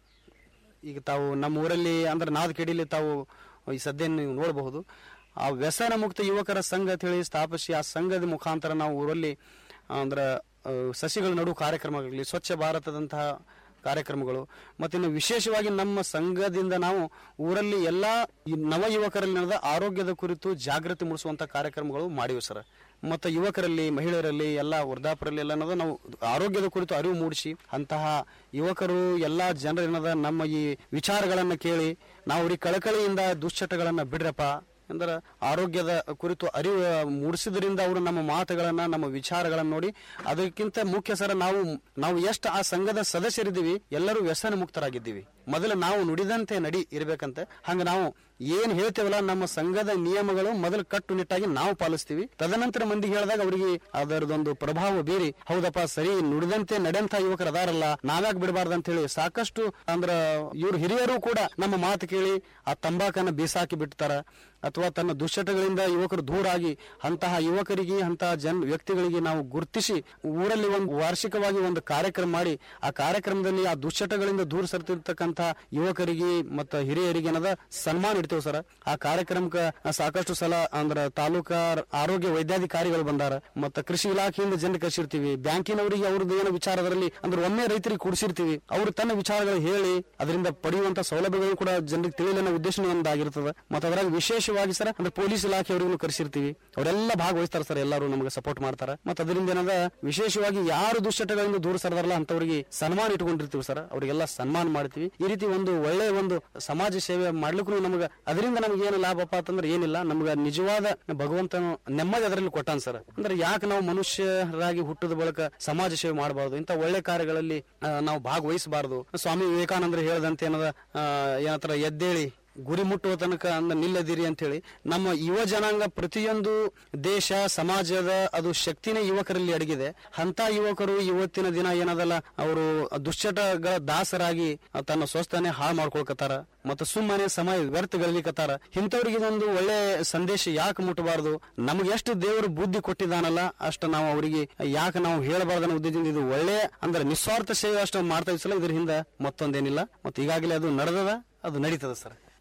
ಈಗ ತಾವು ನಮ್ಮ ಊರಲ್ಲಿ ಅಂದ್ರೆ ನಾದಕೆಡಿಲಿ ತಾವು ಈ ಸದ್ಯ ನೀವು ನೋಡಬಹುದು ಆ ವ್ಯಸನ ಮುಕ್ತ ಯುವಕರ ಸಂಘ ಅಂತ ಹೇಳಿ ಸ್ಥಾಪಿಸಿ ಆ ಸಂಘದ ಮುಖಾಂತರ ನಾವು ಊರಲ್ಲಿ ಅಂದ್ರೆ ಆ, ಸಸಿಗಳ ನಡು ಕಾರ್ಯಕ್ರಮಗಳಾಗಲಿ ಸ್ವಚ್ಛ ಭಾರತದಂತಹ ಕಾರ್ಯಕ್ರಮಗಳು ಮತ್ತಿನ್ನು ವಿಶೇಷವಾಗಿ ನಮ್ಮ ಸಂಘದಿಂದ ನಾವು ಊರಲ್ಲಿ ಎಲ್ಲಾ ಈ ನವ ಯುವಕರಲ್ಲಿ ನಡೆದ ಆರೋಗ್ಯದ ಕುರಿತು ಜಾಗೃತಿ ಮೂಡಿಸುವಂತ ಕಾರ್ಯಕ್ರಮಗಳು ಮಾಡಿವೆ ಸರ್ ಮತ್ತು ಯುವಕರಲ್ಲಿ ಮಹಿಳೆಯರಲ್ಲಿ ಎಲ್ಲ ವೃದ್ಧಾಪರಲ್ಲಿ ಎಲ್ಲ ಅನ್ನೋದು ನಾವು ಆರೋಗ್ಯದ ಕುರಿತು ಅರಿವು ಮೂಡಿಸಿ ಅಂತಹ ಯುವಕರು ಎಲ್ಲಾ ಜನರ ಏನದ ನಮ್ಮ ಈ ವಿಚಾರಗಳನ್ನ ಕೇಳಿ ನಾವು ಅವ್ರಿಗೆ ಕಳಕಳಿಯಿಂದ ದುಶ್ಚಟಗಳನ್ನ ಬಿಡ್ರಪ್ಪ ಅಂದ್ರೆ ಆರೋಗ್ಯದ ಕುರಿತು ಅರಿವು ಮೂಡಿಸಿದ್ರಿಂದ ಅವರು ನಮ್ಮ ಮಾತುಗಳನ್ನ ನಮ್ಮ ವಿಚಾರಗಳನ್ನ ನೋಡಿ ಅದಕ್ಕಿಂತ ಮುಖ್ಯ ಸರ ನಾವು ನಾವು ಎಷ್ಟು ಆ ಸಂಘದ ಸದಸ್ಯರಿದ್ದೀವಿ ಎಲ್ಲರೂ ವ್ಯಸನ ಮುಕ್ತರಾಗಿದ್ದೀವಿ ಮೊದಲು ನಾವು ನುಡಿದಂತೆ ನಡಿ ಇರ್ಬೇಕಂತೆ ಹಂಗ ನಾವು ಏನ್ ಹೇಳ್ತೇವಲ್ಲ ನಮ್ಮ ಸಂಘದ ನಿಯಮಗಳು ಮೊದಲು ಕಟ್ಟುನಿಟ್ಟಾಗಿ ನಾವು ಪಾಲಿಸ್ತೀವಿ ತದನಂತರ ಮಂದಿಗೆ ಹೇಳಿದಾಗ ಅವರಿಗೆ ಅದರದೊಂದು ಪ್ರಭಾವ ಬೀರಿ ಹೌದಪ್ಪ ಸರಿ ನುಡಿದಂತೆ ನಡೆಂತ ಯುವಕರು ಅದಾರಲ್ಲ ನಾವ್ಯಾಕ್ ಬಿಡಬಾರ್ದು ಅಂತ ಹೇಳಿ ಸಾಕಷ್ಟು ಅಂದ್ರ ಇವ್ರು ಹಿರಿಯರು ಕೂಡ ನಮ್ಮ ಮಾತು ಕೇಳಿ ಆ ತಂಬಾಕನ್ನ ಬೀಸಾಕಿ ಬಿಡ್ತಾರ ಅಥವಾ ತನ್ನ ದುಶ್ಚಟಗಳಿಂದ ಯುವಕರು ದೂರ ಆಗಿ ಅಂತಹ ಯುವಕರಿಗೆ ಅಂತಹ ಜನ್ ವ್ಯಕ್ತಿಗಳಿಗೆ ನಾವು ಗುರುತಿಸಿ ಊರಲ್ಲಿ ಒಂದು ವಾರ್ಷಿಕವಾಗಿ ಒಂದು ಕಾರ್ಯಕ್ರಮ ಮಾಡಿ ಆ ಕಾರ್ಯಕ್ರಮದಲ್ಲಿ ಆ ದುಶ್ಚಟಗಳಿಂದ ದೂರ ಸರಿತಿರ್ತಕ್ಕಂಥ ಯುವಕರಿಗೆ ಮತ್ತು ಹಿರಿಯರಿಗೆ ಏನದ ಸನ್ಮಾನ ಇಡ್ತೇವೆ ಸರ್ ಆ ಕಾರ್ಯಕ್ರಮಕ್ಕೆ ಸಾಕಷ್ಟು ಸಲ ಅಂದ್ರ ತಾಲೂಕಾ ಆರೋಗ್ಯ ವೈದ್ಯಾಧಿಕಾರಿಗಳು ಬಂದಾರ ಮತ್ತು ಕೃಷಿ ಇಲಾಖೆಯಿಂದ ಜನರು ಕಳಿಸಿರ್ತೀವಿ ಬ್ಯಾಂಕಿನವರಿಗೆ ಅವ್ರದ್ದು ಏನೋ ವಿಚಾರದಲ್ಲಿ ಅಂದ್ರೆ ಒಮ್ಮೆ ರೈತರಿಗೆ ಕೂಡಿಸಿರ್ತೀವಿ ಅವರು ತನ್ನ ವಿಚಾರಗಳು ಹೇಳಿ ಅದರಿಂದ ಪಡೆಯುವಂತ ಸೌಲಭ್ಯಗಳು ಕೂಡ ಜನರಿಗೆ ತಿಳಿಯಲಿನ ಉದ್ದೇಶ ಒಂದಾಗಿರ್ತದೆ ಮತ್ತು ಅದ್ರಾಗ ವಿಶೇಷವಾಗಿ ಸರ್ ಅಂದ್ರೆ ಪೊಲೀಸ್ ಇಲಾಖೆಯವರಿಗೂ ಕರೆಸಿರ್ತೀವಿ ಅವರೆಲ್ಲ ಭಾಗವಹಿಸ್ತಾರೆ ಸರ್ ಎಲ್ಲರೂ ನಮಗೆ ಸಪೋರ್ಟ್ ಮಾಡ್ತಾರೆ ಮತ್ತು ಅದರಿಂದ ಏನದ ವಿಶೇಷವಾಗಿ ಯಾರು ದುಶ್ಚಟಗಳಿಂದ ದೂರ ಸರದಾರಲ್ಲ ಅಂತವರಿಗೆ ಸನ್ಮಾನ ಇಟ್ಕೊಂಡಿರ್ತೀವಿ ಸರ್ ಅವರಿಗೆಲ್ಲ ಸನ್ಮಾನ ಮಾಡ್ತೀವಿ ಈ ರೀತಿ ಒಂದು ಒಳ್ಳೆಯ ಒಂದು ಸಮಾಜ ಸೇವೆ ಮಾಡ್ಲಿಕ್ಕೂ ನಮ್ಗೆ ಅದರಿಂದ ನಮ್ಗೆ ಏನು ಲಾಭಪ್ಪ ಅಂತಂದ್ರೆ ಏನಿಲ್ಲ ನಮ್ಗೆ ನಿಜವಾದ ಭಗವಂತನು ನೆಮ್ಮದಿ ಅದರಲ್ಲಿ ಕೊಟ್ಟಾನ ಸರ್ ಅಂದ್ರೆ ಯಾಕೆ ನಾವು ಮನುಷ್ಯರಾಗಿ ಹುಟ್ಟದ ಬಳಿಕ ಸಮಾಜ ಸೇವೆ ಮಾಡಬಾರ್ದು ಇಂಥ ಒಳ್ಳೆ ಕಾರ್ಯಗಳಲ್ಲಿ ಆ, ನಾವು ಭಾಗವಹಿಸಬಾರದು ಸ್ವಾಮಿ ವಿವೇಕಾನಂದರು ಹೇಳದಂತೆ ಏನದ ಆ, ಏನತ್ರ ಎದ್ದೇಳಿ ಗುರಿ ಮುಟ್ಟುವ ತನಕ ಅಂದ ನಿಲ್ಲದಿರಿ ಅಂತ ಹೇಳಿ ನಮ್ಮ ಯುವ ಜನಾಂಗ ಪ್ರತಿಯೊಂದು ದೇಶ ಸಮಾಜದ ಅದು ಶಕ್ತಿನೇ ಯುವಕರಲ್ಲಿ ಅಡಗಿದೆ ಅಂತ ಯುವಕರು ಇವತ್ತಿನ ದಿನ ಏನದಲ್ಲ ಅವರು ದುಶ್ಚಟಗಳ ದಾಸರಾಗಿ ತನ್ನ ಸ್ವಸ್ಥನೆ ಹಾಳು ಮಾಡ್ಕೊಳ್ಕತ್ತಾರ ಮತ್ತು ಸುಮ್ಮನೆ ಸಮಯ ವ್ಯರ್ಥ ಗಳಿಕತ್ತಾರ ಇಂಥವ್ರಿಗೆ ಇದೊಂದು ಒಳ್ಳೆ ಸಂದೇಶ ಯಾಕೆ ಮುಟ್ಟಬಾರದು ನಮ್ಗೆ ಎಷ್ಟು ದೇವರು ಬುದ್ಧಿ ಕೊಟ್ಟಿದ್ದಾನಲ್ಲ ಅಷ್ಟು ನಾವು ಅವರಿಗೆ ಯಾಕೆ ನಾವು ಹೇಳಬಾರ್ದನ್ನ ಉದ್ದೇಶದಿಂದ ಇದು ಒಳ್ಳೆ ಅಂದ್ರೆ ನಿಸ್ವಾರ್ಥ ಸೇವೆ ಅಷ್ಟು ಮಾಡ್ತಾ ಇದ್ಸಲ ಇದ್ರ ಹಿಂದೆ ಮತ್ತೊಂದೇನಿಲ್ಲ ಮತ್ತು ಈಗಾಗಲೇ ಅದು ನಡೆದದ ಅದು ನಡೀತದ ಸರ್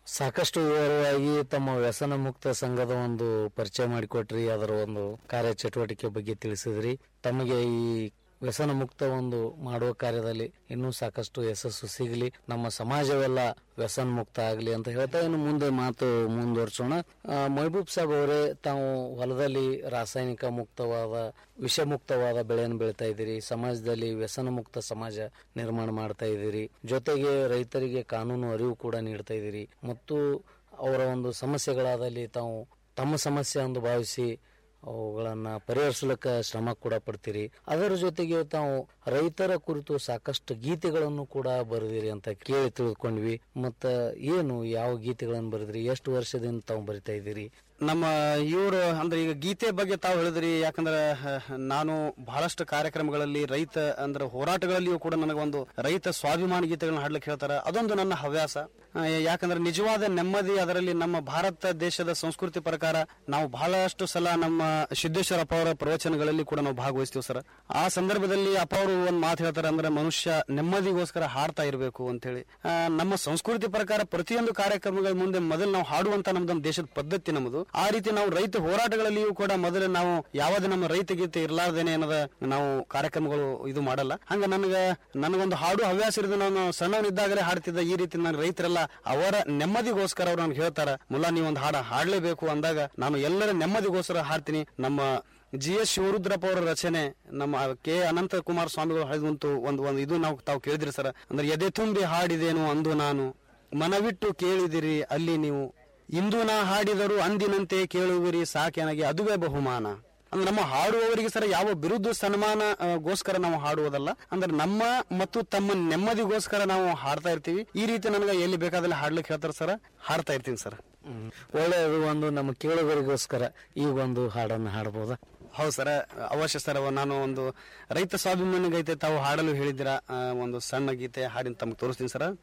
ಸಾಕಷ್ಟು ವಿವರವಾಗಿ ತಮ್ಮ ವ್ಯಸನ ಮುಕ್ತ ಸಂಘದ ಒಂದು ಪರಿಚಯ ಮಾಡಿಕೊಟ್ರಿ ಅದರ ಒಂದು ಕಾರ್ಯಚಟುವಟಿಕೆ ಬಗ್ಗೆ ತಿಳಿಸಿದ್ರಿ ತಮಗೆ ಈ ವ್ಯಸನ ಮುಕ್ತ ಒಂದು ಮಾಡುವ ಕಾರ್ಯದಲ್ಲಿ ಇನ್ನೂ ಸಾಕಷ್ಟು ಯಶಸ್ಸು ಸಿಗಲಿ ನಮ್ಮ ಸಮಾಜವೆಲ್ಲ ವ್ಯಸನ ಮುಕ್ತ ಆಗಲಿ ಅಂತ ಹೇಳ್ತಾ ಇನ್ನು ಮುಂದೆ ಮಾತು ಮುಂದುವರ್ಸೋಣ ಆ, ಮಹಬೂಬ್ ಸಾಬ್ ಅವರೇ ತಾವು ಹೊಲದಲ್ಲಿ ರಾಸಾಯನಿಕ ಮುಕ್ತವಾದ ವಿಷಮುಕ್ತವಾದ ಬೆಳೆಯನ್ನು ಬೆಳೀತಾ ಇದ್ದೀರಿ ಸಮಾಜದಲ್ಲಿ ವ್ಯಸನ ಮುಕ್ತ ಸಮಾಜ ನಿರ್ಮಾಣ ಮಾಡ್ತಾ ಇದ್ದೀರಿ ಜೊತೆಗೆ ರೈತರಿಗೆ ಕಾನೂನು ಅರಿವು ಕೂಡ ನೀಡ್ತಾ ಇದ್ದೀರಿ ಮತ್ತು ಅವರ ಒಂದು ಸಮಸ್ಯೆಗಳಾದಲ್ಲಿ ತಾವು ತಮ್ಮ ಸಮಸ್ಯೆ ಎಂದು ಭಾವಿಸಿ ಅವುಗಳನ್ನ ಪರಿಹರಿಸಲಿಕ್ಕೆ ಶ್ರಮ ಕೂಡ ಪಡ್ತೀರಿ ಅದರ ಜೊತೆಗೆ ತಾವು ರೈತರ ಕುರಿತು ಸಾಕಷ್ಟು ಗೀತೆಗಳನ್ನು ಕೂಡ ಬರೆದಿರಿ ಅಂತ ಕೇಳಿ ತಿಳ್ಕೊಂಡ್ವಿ ಮತ್ತ ಏನು ಯಾವ ಗೀತೆಗಳನ್ನು ಬರೆದ್ರಿ ಎಷ್ಟು ವರ್ಷದಿಂದ ತಾವು ಬರಿತಾ ಇದ್ದೀರಿ ನಮ್ಮ ಇವರು ಅಂದ್ರೆ ಈಗ ಗೀತೆ ಬಗ್ಗೆ ತಾವು ಹೇಳಿದ್ರಿ ಯಾಕಂದ್ರೆ ಅಹ್, ನಾನು ಬಹಳಷ್ಟು ಕಾರ್ಯಕ್ರಮಗಳಲ್ಲಿ ರೈತ ಅಂದ್ರೆ ಹೋರಾಟಗಳಲ್ಲಿಯೂ ಕೂಡ ನನಗೊಂದು ರೈತ ಸ್ವಾಭಿಮಾನ ಗೀತೆಗಳನ್ನ ಹಾಡ್ಲಿಕ್ಕೆ ಹೇಳ್ತಾರೆ ಅದೊಂದು ನನ್ನ ಹವ್ಯಾಸ ಅಹ್, ಯಾಕಂದ್ರೆ ನಿಜವಾದ ನೆಮ್ಮದಿ ಅದರಲ್ಲಿ ನಮ್ಮ ಭಾರತ ದೇಶದ ಸಂಸ್ಕೃತಿ ಪ್ರಕಾರ ನಾವು ಬಹಳಷ್ಟು ಸಲ ನಮ್ಮ ಸಿದ್ದೇಶ್ವರಪ್ಪ ಅವರ ಪ್ರವಚನಗಳಲ್ಲಿ ಕೂಡ ನಾವು ಭಾಗವಹಿಸ್ತೀವಿ ಸರ್ ಆ ಸಂದರ್ಭದಲ್ಲಿ ಅಪ್ಪ ಅವರು ಒಂದು ಮಾತು ಹೇಳ್ತಾರೆ ಅಂದ್ರೆ ಮನುಷ್ಯ ನೆಮ್ಮದಿಗೋಸ್ಕರ ಹಾಡ್ತಾ ಇರಬೇಕು ಅಂತ ಹೇಳಿ ನಮ್ಮ ಸಂಸ್ಕೃತಿ ಪ್ರಕಾರ ಪ್ರತಿಯೊಂದು ಕಾರ್ಯಕ್ರಮಗಳ ಮುಂದೆ ಮೊದಲು ನಾವು ಹಾಡುವಂತ ನಮ್ದೊಂದು ದೇಶದ ಪದ್ಧತಿ ನಮ್ಮದು ಆ ರೀತಿ ನಾವು ರೈತ ಹೋರಾಟಗಳಲ್ಲಿಯೂ ಕೂಡ ಮೊದಲು ನಾವು ಯಾವುದೇ ನಮ್ಮ ರೈತ ಗೀತೆ ಇರ್ಲಾರ್ದೇನೆ ಅನ್ನೋದ ನಾವು ಕಾರ್ಯಕ್ರಮಗಳು ಇದು ಮಾಡಲ್ಲ ಹಂಗ ನನಗ ನನಗೊಂದು ಹಾಡು ಹವ್ಯಾಸ ಇರೋದು ನಾನು ಸಣ್ಣವನಿದ್ದಾಗಲೇ ಹಾಡ್ತಿದ್ದ ಈ ರೀತಿ ನಾನು ರೈತರೆಲ್ಲ ಅವರ ನೆಮ್ಮದಿಗೋಸ್ಕರ ಅವ್ರು ನನಗೆ ಹೇಳ್ತಾರ ಮುಲ್ಲಾ ನೀವೊಂದು ಹಾಡ ಹಾಡ್ಲೇಬೇಕು ಅಂದಾಗ ನಾನು ಎಲ್ಲರ ನೆಮ್ಮದಿಗೋಸ್ಕರ ಹಾಡ್ತೀನಿ ನಮ್ಮ ಜಿ ಎಸ್ ಶಿವರುದ್ರಪ್ಪ ಅವರ ರಚನೆ ನಮ್ಮ ಕೆ ಅನಂತ ಕುಮಾರ ಸ್ವಾಮಿಗಳು ಹೇಳಿದಂತೂ ಒಂದು ಒಂದು ಇದು ನಾವು ತಾವು ಕೇಳಿದ್ರಿ ಸರ್ ಅಂದ್ರೆ ಎದೆ ತುಂಬಿ ಹಾಡಿದೇನು ಅಂದು ನಾನು ಮನವಿಟ್ಟು ಕೇಳಿದಿರಿ ಅಲ್ಲಿ ನೀವು ಇಂದು ನಾ ಹಾಡಿದರು ಅಂದಿನಂತೆ ಕೇಳುವಿರಿ ಸಾಕೆನಗೆ ಅದುವೇ ಬಹುಮಾನ ಅಂದ್ರೆ ನಮ್ಮ ಹಾಡುವವರಿಗೆ ಸರ ಯಾವ ಬಿರುದು ಸನ್ಮಾನ ಆ, ಗೋಸ್ಕರ ನಾವು ಹಾಡುವುದಲ್ಲ ಅಂದ್ರೆ ನಮ್ಮ ಮತ್ತು ತಮ್ಮ ನೆಮ್ಮದಿಗೋಸ್ಕರ ನಾವು ಹಾಡ್ತಾ ಇರ್ತೀವಿ ಈ ರೀತಿ ನನಗೆ ಎಲ್ಲಿ ಬೇಕಾದಲ್ಲಿ ಹಾಡ್ಲಿಕ್ಕೆ ಹೇಳ್ತಾರೆ ಸರ್ ಹಾಡ್ತಾ ಇರ್ತೀನಿ ಸರ್ ಒಳ್ಳೆಯದು ಒಂದು ನಮ್ಮ ಕೇಳುಗರಿಗೋಸ್ಕರ ಈ ಒಂದು ಹಾಡನ್ನು ಹಾಡಬಹುದಾ ಹೌದು ಸರ್ ಅವಶ್ಯ ಸರ್ ಅವ ನಾನು ಒಂದು ರೈತ ಸ್ವಾಭಿಮಾನಿ ಗೀತೆ ತಾವು ಹಾಡಲು ಹೇಳಿದಿರ ಒಂದು ಸಣ್ಣ ಗೀತೆ ಹಾಡಿನ ತಮಗೆ ತೋರಿಸ್ತೀನಿ ಸರ್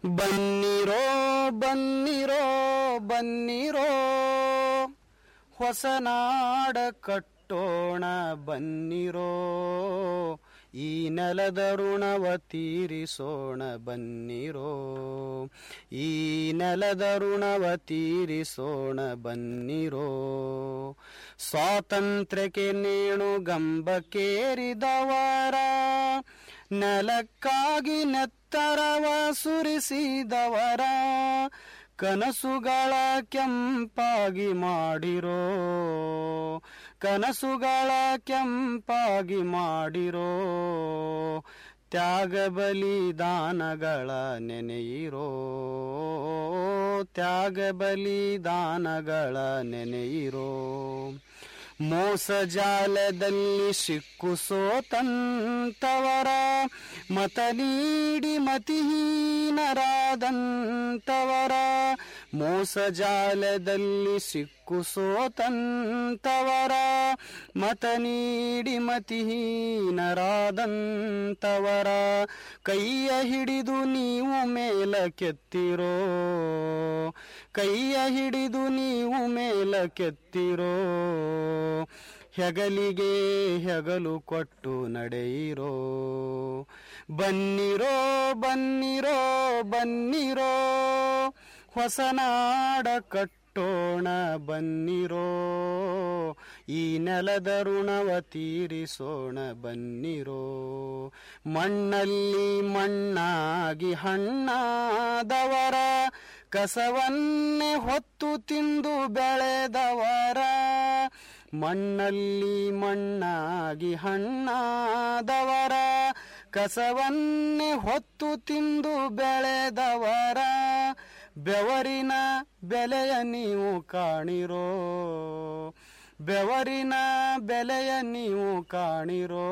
ಬನ್ನಿರೋ ಬನ್ನಿರೋ ಬನ್ನಿರೋ ಹೊಸನಾಡ ಕಟ್ಟೋಣ ಬನ್ನಿರೋ ಈ ನೆಲದ ಋಣವ ತೀರಿಸೋಣ ಬನ್ನಿರೋ ಈ ನೆಲದ ಋಣವ ತೀರಿಸೋಣ ಬನ್ನಿರೋ ಸ್ವಾತಂತ್ರ್ಯಕ್ಕೆ ನೇಣು ಗಂಬಕ್ಕೇರಿದವರ ನೆಲಕ್ಕಾಗಿ ನೆತ್ತರವ ಸುರಿಸಿದವರ ಕನಸುಗಳ ಕೆಂಪಾಗಿ ಮಾಡಿರೋ ಕನಸುಗಳ ಕೆಂಪಾಗಿ ಮಾಡಿರೋ ತ್ಯಾಗ ಬಲಿದಾನಗಳ ನೆನೆಯಿರೋ ತ್ಯಾಗ ಬಲಿದಾನಗಳ ನೆನೆಯಿರೋ ಮೋಸ ಜಾಲದಲ್ಲಿ ಸಿಕ್ಕು ಸೋತಂತವರ ಮತ ನೀಡಿ ಮತಿಹೀನರಾದಂತವರ ಮೋಸ ಜಾಲದಲ್ಲಿ ಸಿಕ್ಕು ಸೋತಂತವರ ಮತ ನೀಡಿ ಮತಿಹೀನರಾದಂತವರ ಕೈಯ ಹಿಡಿದು ನೀವು ಮೇಲಕ್ಕೆತ್ತಿರೋ ಕೈಯ ಹಿಡಿದು ನೀವು ಮೇಲಕ್ಕೆತ್ತಿರೋ ಹೆಗಲಿಗೆ ಹೆಗಲು ಕೊಟ್ಟು ನಡೆಯಿರೋ ಬನ್ನಿರೋ ಬನ್ನಿರೋ ಬನ್ನಿರೋ ಹೊಸನಾಡ ಕಟ್ಟೋಣ ಬನ್ನಿರೋ ಈ ನೆಲದ ಋಣವ ತೀರಿಸೋಣ ಬನ್ನಿರೋ ಮಣ್ಣಲ್ಲಿ ಮಣ್ಣಾಗಿ ಹಣ್ಣಾದವರ ಕಸವನ್ನೇ ಹೊತ್ತು ತಿಂದು ಬೆಳೆದವರ ಮಣ್ಣಲ್ಲಿ ಮಣ್ಣಾಗಿ ಹಣ್ಣಾದವರ ಕಸವನ್ನೇ ಹೊತ್ತು ತಿಂದು ಬೆಳೆದವರ ಬೆವರಿನ ಬೆಲೆಯ ನೀವು ಕಾಣಿರೋ ಬೆವರಿನ ಬೆಲೆಯ ನೀವು ಕಾಣಿರೋ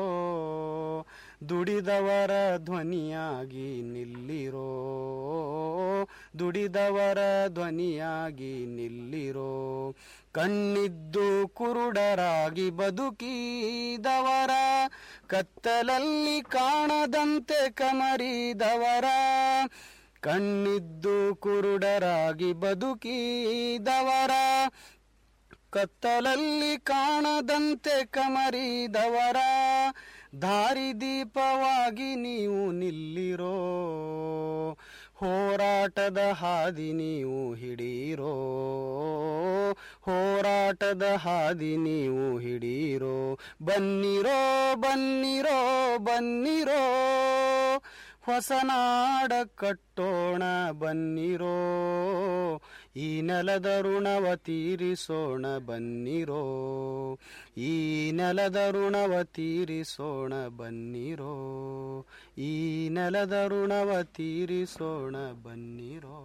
ದುಡಿದವರ ಧ್ವನಿಯಾಗಿ ನಿಲ್ಲಿರೋ ದುಡಿದವರ ಧ್ವನಿಯಾಗಿ ನಿಲ್ಲಿರೋ ಕಣ್ಣಿದ್ದು ಕುರುಡರಾಗಿ ಬದುಕಿದವರ ಕತ್ತಲಲ್ಲಿ ಕಾಣದಂತೆ ಕಮರಿದವರ ಕಣ್ಣಿದ್ದು ಕುರುಡರಾಗಿ ಬದುಕಿದವರ ಕತ್ತಲಲ್ಲಿ ಕಾಣದಂತೆ ಕಮರಿದವರ ದಾರಿದೀಪವಾಗಿ ನೀವು ನಿಲ್ಲಿರೋ ಹೋರಾಟದ ಹಾದಿ ನೀವು ಹಿಡೀರೋ ಹೋರಾಟದ ಹಾದಿ ನೀವು ಹಿಡೀರೋ ಬನ್ನಿರೋ ಬನ್ನಿರೋ ಬನ್ನಿರೋ ಹೊಸನಾಡ ಕಟ್ಟೋಣ ಬನ್ನಿರೋ ಈ ನೆಲದ ಋಣವ ತೀರಿಸೋಣ ಬನ್ನಿರೋ ಈ ನೆಲದ ಋಣವ ತೀರಿಸೋಣ ಬನ್ನಿರೋ ಈ ನೆಲದ ಋಣವ ತೀರಿಸೋಣ ಬನ್ನಿರೋ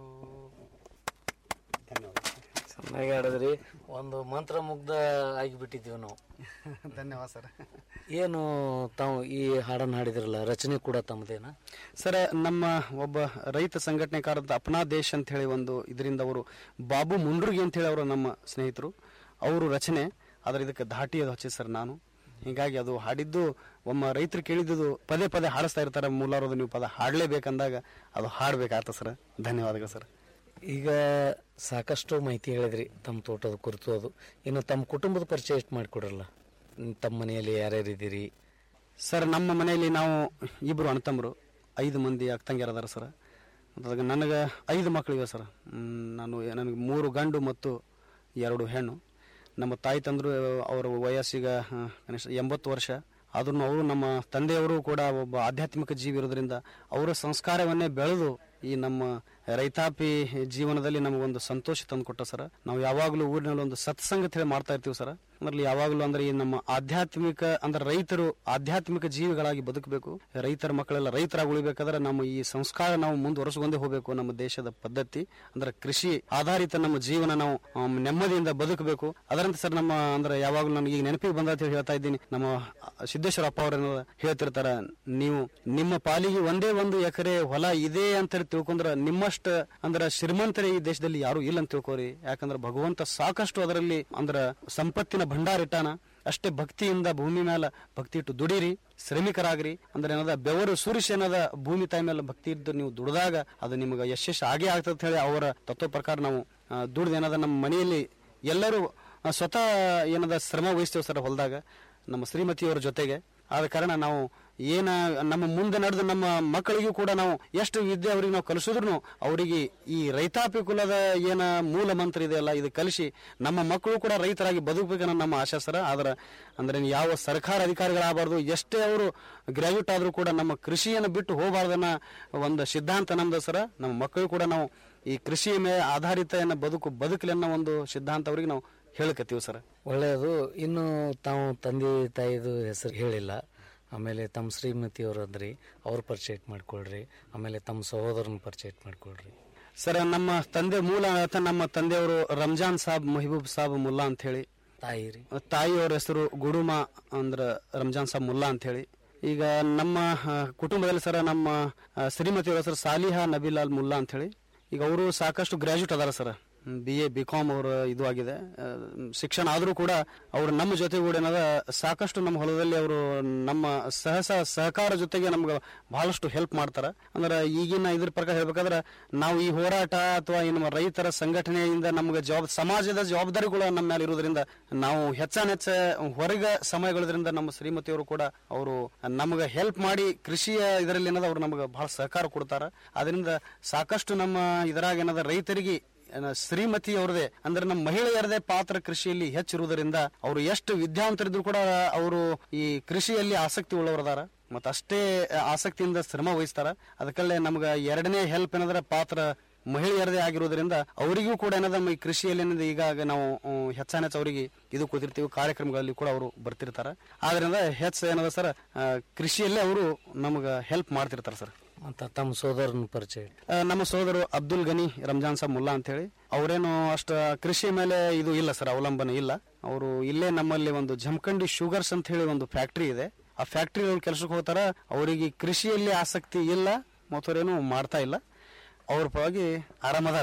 ಚೆನ್ನಾಗಿ ಆಡಿದ್ರಿ ಒಂದು ಮಂತ್ರ ಮುಗ್ಧ ಆಗಿಬಿಟ್ಟಿದ್ದೀವಿ ನಾವು ಧನ್ಯವಾದ ಸರ್ ಏನು ತಾವು ಈ ಹಾಡನ್ನು ಹಾಡಿದ್ರಲ್ಲ ರಚನೆ ಕೂಡ ತಮ್ಮದೇನಾ ಸರ್ ನಮ್ಮ ಒಬ್ಬ ರೈತ ಸಂಘಟನೆಕಾರದ ಅಪನಾ ದೇಶ್ ಅಂತ ಹೇಳಿ ಒಂದು ಇದರಿಂದ ಅವರು ಬಾಬು ಮುಂಡ್ರುಗಿ ಅಂತ ಹೇಳಿ ಅವರು ನಮ್ಮ ಸ್ನೇಹಿತರು ಅವರು ರಚನೆ ಆದ್ರೆ ಇದಕ್ಕೆ ಧಾಟಿ ಅದು ಹಚ್ಚಿ ಸರ್ ನಾನು ಹೀಗಾಗಿ ಅದು ಹಾಡಿದ್ದು ಒಮ್ಮ ರೈತರು ಕೇಳಿದ್ದು ಪದೇ ಪದೇ ಹಾಡಿಸ್ತಾ ಇರ್ತಾರೆ ಮುಲ್ಲಾರೋದು ನೀವು ಪದ ಹಾಡಲೇಬೇಕಂದಾಗ ಅದು ಹಾಡ್ಬೇಕಾಗ್ತದೆ ಸರ್ ಧನ್ಯವಾದಗಳು ಸರ್ ಈಗ ಸಾಕಷ್ಟು ಮಾಹಿತಿ ಹೇಳಿದ್ರಿ ತಮ್ಮ ತೋಟದ ಕುರಿತು ಅದು ಇನ್ನು ತಮ್ಮ ಕುಟುಂಬದ ಪರಿಚಯ ಎಷ್ಟು ಮಾಡಿಕೊಡ್ರಲ್ಲ ಹ್ಮ್, ತಮ್ಮ ಮನೆಯಲ್ಲಿ ಯಾರ್ಯಾರು ಇದ್ದೀರಿ ಸರ್ ನಮ್ಮ ಮನೆಯಲ್ಲಿ ನಾವು ಇಬ್ಬರು ಅಣ್ಣತಮ್ಮರು ಐದು ಮಂದಿ ಅಕ್ಕಂಗಿಯರ್ ಅದಾರ ಸರ್ ಅದ್ರಾಗ ನನಗೆ ಐದು ಮಕ್ಕಳಿವೆ ಸರ್ ಹ್ಮ್, ನಾನು ನನಗೆ ಮೂರು ಗಂಡು ಮತ್ತು ಎರಡು ಹೆಣ್ಣು ನಮ್ಮ ತಾಯಿ ತಂದರು ಅವರ ವಯಸ್ಸಿಗೆ ಆ, ಕನಿಷ್ಠ ಎಂಬತ್ತು ವರ್ಷ ಆದ್ರೂ ಅವರು ನಮ್ಮ ತಂದೆಯವರು ಕೂಡ ಒಬ್ಬ ಆಧ್ಯಾತ್ಮಿಕ ಜೀವಿ ಇರೋದ್ರಿಂದ ಅವರ ಸಂಸ್ಕಾರವನ್ನೇ ಬೆಳೆದು ಈ ನಮ್ಮ ರೈತಾಪಿ ಜೀವನದಲ್ಲಿ ನಮಗೊಂದು ಸಂತೋಷ ತಂದುಕೊಟ್ಟ ಸರ್ ನಾವು ಯಾವಾಗಲೂ ಊರಿನಲ್ಲಿ ಒಂದು ಸತ್ಸಂಗ ಅಂತ ಹೇಳಿ ಮಾಡ್ತಾ ಇರ್ತೀವಿ ಸರ್ ಅದರಲ್ಲಿ ಯಾವಾಗಲೂ ಅಂದ್ರೆ ಈ ನಮ್ಮ ಆಧ್ಯಾತ್ಮಿಕ ಅಂದ್ರೆ ರೈತರು ಆಧ್ಯಾತ್ಮಿಕ ಜೀವಿಗಳಾಗಿ ಬದುಕಬೇಕು ರೈತರ ಮಕ್ಕಳೆಲ್ಲ ರೈತರಾಗಿ ಉಳಿಬೇಕಾದ್ರೆ ನಮ್ಮ ಈ ಸಂಸ್ಕಾರ ನಾವು ಮುಂದುವರೆಸ್ಕೊಂಡೇ ಹೋಗಬೇಕು ನಮ್ಮ ದೇಶದ ಪದ್ಧತಿ ಅಂದ್ರೆ ಕೃಷಿ ಆಧಾರಿತ ನಮ್ಮ ಜೀವನ ನಾವು ಆಮ್, ನೆಮ್ಮದಿಯಿಂದ ಬದುಕಬೇಕು ಅದರಂತೆ ಸರ್ ನಮ್ಮ ಅಂದ್ರೆ ಯಾವಾಗಲೂ ನನಗೆ ಈಗ ನೆನಪಿಗೆ ಬಂದ ಅಂತ ಹೇಳಿ ಹೇಳ್ತಾ ಇದ್ದೀನಿ ನಮ್ಮ ಸಿದ್ದೇಶ್ವರ ಅಪ್ಪ ಅವರನ್ನ ಹೇಳ್ತಿರ್ತಾರ ನೀವು ನಿಮ್ಮ ಪಾಲಿಗೆ ಒಂದೇ ಒಂದು ಎಕರೆ ಹೊಲ ಇದೆ ಅಂತ ಹೇಳಿ ತಿಳ್ಕೊಂಡ್ರ ನಿಮ್ಮಷ್ಟ ಅಂದ್ರ ಶ್ರೀಮಂತರೇ ಈ ದೇಶದಲ್ಲಿ ಯಾರು ಇಲ್ಲ ಅಂತ ತಿಳ್ಕೊರಿ ಯಾಕಂದ್ರೆ ಭಗವಂತ ಸಾಕಷ್ಟು ಅದರಲ್ಲಿ ಅಂದ್ರ ಸಂಪತ್ತಿನ ಭಂಡಾರ ಇಟ್ಟಾನ ಅಷ್ಟೇ ಭಕ್ತಿಯಿಂದ ಭೂಮಿ ಮೇಲೆ ಭಕ್ತಿ ಇಟ್ಟು ದುಡಿರಿ ಶ್ರಮಿಕರಾಗ್ರಿ ಅಂದ್ರೆ ಏನದ ಬೆವರು ಸುರಿಸಿ ಏನದ ಭೂಮಿ ತಾಯಿ ಮೇಲೆ ಭಕ್ತಿ ಇದ್ದು ನೀವು ದುಡಿದಾಗ ಅದು ನಿಮಗೆ ಯಶಸ್ಸು ಆಗೇ ಆಗ್ತದೆ ಅಂತ ಹೇಳಿ ಅವರ ತತ್ವ ಪ್ರಕಾರ ನಾವು ದುಡ್ದು ಏನದ ನಮ್ಮ ಮನೆಯಲ್ಲಿ ಎಲ್ಲರೂ ಆ, ಸ್ವತಃ ಏನದ ಶ್ರಮ ವಹಿಸ್ತೇವೆ ಸರ್ ಹೊಲದಾಗ ನಮ್ಮ ಶ್ರೀಮತಿಯವರ ಜೊತೆಗೆ ಆದ ಕಾರಣ ನಾವು ಏನ ನಮ್ಮ ಮುಂದೆ ನಡೆದ ನಮ್ಮ ಮಕ್ಕಳಿಗೂ ಕೂಡ ನಾವು ಎಷ್ಟು ವಿದ್ಯೆ ಅವರಿಗೆ ನಾವು ಕಲಿಸಿದ್ರು ಅವರಿಗೆ ಈ ರೈತಾಪಿ ಕುಲದ ಏನ ಮೂಲ ಮಂತ್ರ ಇದೆಯಲ್ಲ ಇದು ಕಲಿಸಿ ನಮ್ಮ ಮಕ್ಕಳು ಕೂಡ ರೈತರಾಗಿ ಬದುಕಬೇಕನ್ನೋ ನಮ್ಮ ಆಶೆ ಸರ ಆದ್ರೆ ಅಂದ್ರೆ ಯಾವ ಸರ್ಕಾರ ಅಧಿಕಾರಿಗಳಾಗಬಾರ್ದು ಎಷ್ಟೇ ಅವರು ಗ್ರಾಜ್ಯುಯೇಟ್ ಆದ್ರೂ ಕೂಡ ನಮ್ಮ ಕೃಷಿಯನ್ನು ಬಿಟ್ಟು ಹೋಗಬಾರ್ದನ್ನ ಒಂದು ಸಿದ್ಧಾಂತ ನಮ್ದು ಸರ ನಮ್ಮ ಮಕ್ಕಳು ಕೂಡ ನಾವು ಈ ಕೃಷಿ ಮೇಲೆ ಆಧಾರಿತ ಏನ ಬದುಕು ಬದುಕಲಿ ಅನ್ನೋ ಒಂದು ಸಿದ್ಧಾಂತ ಅವರಿಗೆ ನಾವು ಹೇಳಕತ್ತೀವಿ ಸರ್ ಒಳ್ಳೆಯದು ಇನ್ನು ತಾವು ತಂದೆ ತಾಯಿದು ಹೆಸರು ಹೇಳಿಲ್ಲ ಆಮೇಲೆ ತಮ್ಮ ಶ್ರೀಮತಿಯವರು ಅಂದ್ರಿ ಅವ್ರ ಪರಿಚಯ ಮಾಡ್ಕೊಳ್ರಿ ಆಮೇಲೆ ತಮ್ಮ ಸಹೋದರನ ಪರಿಚಯ ಮಾಡ್ಕೊಳ್ರಿ ಸರ್ ನಮ್ಮ ತಂದೆ ಮೂಲ ಆತ ನಮ್ಮ ತಂದೆಯವರು ರಂಜಾನ್ ಸಾಬ್ ಮಹಿಬೂಬ್ ಸಾಬ್ ಮುಲ್ಲಾ ಅಂತ ಹೇಳಿ ತಾಯಿ ರೀ ತಾಯಿಯವರ ಹೆಸರು ಗುಡುಮ ಅಂದ್ರ ರಂಜಾನ್ ಸಾಬ್ ಮುಲ್ಲಾ ಅಂತ ಹೇಳಿ ಈಗ ನಮ್ಮ ಆ, ಕುಟುಂಬದಲ್ಲಿ ಸರ್ ನಮ್ಮ ಆ, ಶ್ರೀಮತಿಯವರ ಹೆಸರು ಸಾಲಿಹಾ ನಬಿಲಾಲ್ ಮುಲ್ಲಾ ಅಂತ ಹೇಳಿ ಈಗ ಅವರು ಸಾಕಷ್ಟು ಗ್ರಾಜ್ಯುಯೇಟ್ ಅದಾರ sir B A B com ಅವರು ಇದು ಆಗಿದೆ ಆ, ಶಿಕ್ಷಣ ಆದರೂ ಕೂಡ ಅವರು ನಮ್ಮ ಜೊತೆ ಕೂಡ ಏನದ ಸಾಕಷ್ಟು ನಮ್ಮ ಹೊಲದಲ್ಲಿ ಅವರು ನಮ್ಮ ಸಹಸ ಸಹಕಾರ ಜೊತೆಗೆ ನಮ್ಗೆ ಬಹಳಷ್ಟು ಹೆಲ್ಪ್ ಮಾಡ್ತಾರ ಅಂದ್ರೆ ಈಗಿನ ಇದ್ರ ಪ್ರಕಾರ ಹೇಳ್ಬೇಕಾದ್ರೆ ನಾವು ಈ ಹೋರಾಟ ಅಥವಾ ಈ ನಮ್ಮ ರೈತರ ಸಂಘಟನೆಯಿಂದ ನಮ್ಗೆ ಜವಾಬ್ ಸಮಾಜದ ಜವಾಬ್ದಾರಿಗಳು ನಮ್ಮ ಮೇಲೆ ಇರೋದ್ರಿಂದ ನಾವು ಹೆಚ್ಚಾನೆಚ್ಚ ಹೊರಗ ಸಮಯಗಳಿದ್ರಿಂದ ನಮ್ಮ ಶ್ರೀಮತಿಯವರು ಕೂಡ ಅವರು ನಮ್ಗೆ ಹೆಲ್ಪ್ ಮಾಡಿ ಕೃಷಿಯ ಇದರಲ್ಲಿ ಏನದ ಅವ್ರು ನಮ್ಗೆ ಬಹಳ ಸಹಕಾರ ಕೊಡ್ತಾರ ಅದರಿಂದ ಸಾಕಷ್ಟು ನಮ್ಮ ಇದರಾಗ ಏನದ ರೈತರಿಗೆ ಏನ ಶ್ರೀಮತಿ ಅವ್ರದೇ ಅಂದ್ರೆ ನಮ್ಮ ಮಹಿಳೆಯರದೇ ಪಾತ್ರ ಕೃಷಿಯಲ್ಲಿ ಹೆಚ್ಚಿರುವುದರಿಂದ ಅವರು ಎಷ್ಟು ವಿದ್ಯಾವಂತರಿದ್ರು ಕೂಡ ಅವರು ಈ ಕೃಷಿಯಲ್ಲಿ ಆಸಕ್ತಿ ಉಳ್ಳವರದಾರ ಮತ್ತ ಅಷ್ಟೇ ಆಸಕ್ತಿಯಿಂದ ಶ್ರಮ ವಹಿಸ್ತಾರ ಅದಕ್ಕಲ್ಲೇ ನಮ್ಗ ಎರಡನೇ ಹೆಲ್ಪ್ ಏನಂದ್ರೆ ಪಾತ್ರ ಮಹಿಳೆಯರದೇ ಆಗಿರೋದ್ರಿಂದ ಅವರಿಗೂ ಕೂಡ ಏನದ ನಮ್ಮ ಈ ಕೃಷಿಯಲ್ಲಿ ಏನದ ಈಗ ನಾವು ಹ್ಮ್, ಹೆಚ್ಚಾನೆಚ್ಚ ಅವರಿಗೆ ಇದು ಕೂತಿರ್ತೀವಿ ಕಾರ್ಯಕ್ರಮಗಳಲ್ಲಿ ಕೂಡ ಅವರು ಬರ್ತಿರ್ತಾರ ಆದ್ರಿಂದ ಹೆಚ್ಚು ಏನದ ಸರ್ ಆ, ಕೃಷಿಯಲ್ಲೇ ಅವರು ನಮಗ ಹೆಲ್ಪ್ ಮಾಡ್ತಿರ್ತಾರ ಸರ್ ಮತ್ತು ತಮ್ಮ ಸೋದರನ ಪರಿಚಯ ಆ, ನಮ್ಮ ಸೋದರು ಅಬ್ದುಲ್ ಗನಿ ರಂಜಾನ್ ಸಾಬ್ ಮುಲ್ಲಾ ಅಂತ ಹೇಳಿ ಅವರೇನು ಅಷ್ಟ ಕೃಷಿ ಮೇಲೆ ಇದು ಇಲ್ಲ ಸರ್ ಅವಲಂಬನೆ ಇಲ್ಲ ಅವರು ಇಲ್ಲೇ ನಮ್ಮಲ್ಲಿ ಒಂದು ಜಮಖಂಡಿ ಶುಗರ್ಸ್ ಅಂತ ಹೇಳಿ ಒಂದು ಫ್ಯಾಕ್ಟರಿ ಇದೆ ಆ ಫ್ಯಾಕ್ಟರಿ ಅವ್ರು ಕೆಲಸಕ್ಕೆ ಹೋಗ್ತಾರ ಅವರಿಗೆ ಕೃಷಿಯಲ್ಲಿ ಆಸಕ್ತಿ ಇಲ್ಲ ಮತ್ತವ್ರೇನು ಮಾಡ್ತಾ ಇಲ್ಲ ಅವ್ರ ಪರವಾಗಿ ಆರಾಮದಾರ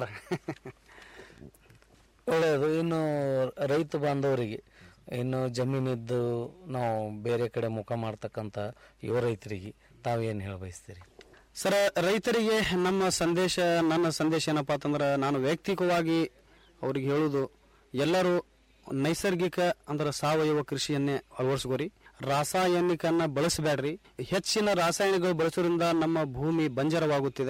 ಒಳ್ಳೆಯದು ಇನ್ನು ರೈತ ಬಾಂಧವರಿಗೆ ಇನ್ನು ಜಮೀನಿದ್ದು ನಾವು ಬೇರೆ ಕಡೆ ಮುಖ ಮಾಡ್ತಕ್ಕಂಥ ಯುವ ರೈತರಿಗೆ ತಾವೇನು ಹೇಳ ಬಯಸ್ತೀರಿ ಸರ್ ರೈತರಿಗೆ ನಮ್ಮ ಸಂದೇಶ ನನ್ನ ಸಂದೇಶ ಏನಪ್ಪಾ ಅಂತಂದ್ರೆ ನಾನು ವೈಯಕ್ತಿಕವಾಗಿ ಅವ್ರಿಗೆ ಹೇಳುದು ಎಲ್ಲರೂ ನೈಸರ್ಗಿಕ ಅಂದ್ರೆ ಸಾವಯವ ಕೃಷಿಯನ್ನೇ ಅಳವಡಿಸ್ಕೋರಿ ರಾಸಾಯನಿಕನ್ನ ಬಳಸಬೇಡ್ರಿ ಹೆಚ್ಚಿನ ರಾಸಾಯನಿಕಗಳು ಬಳಸೋದ್ರಿಂದ ನಮ್ಮ ಭೂಮಿ ಬಂಜರವಾಗುತ್ತಿದೆ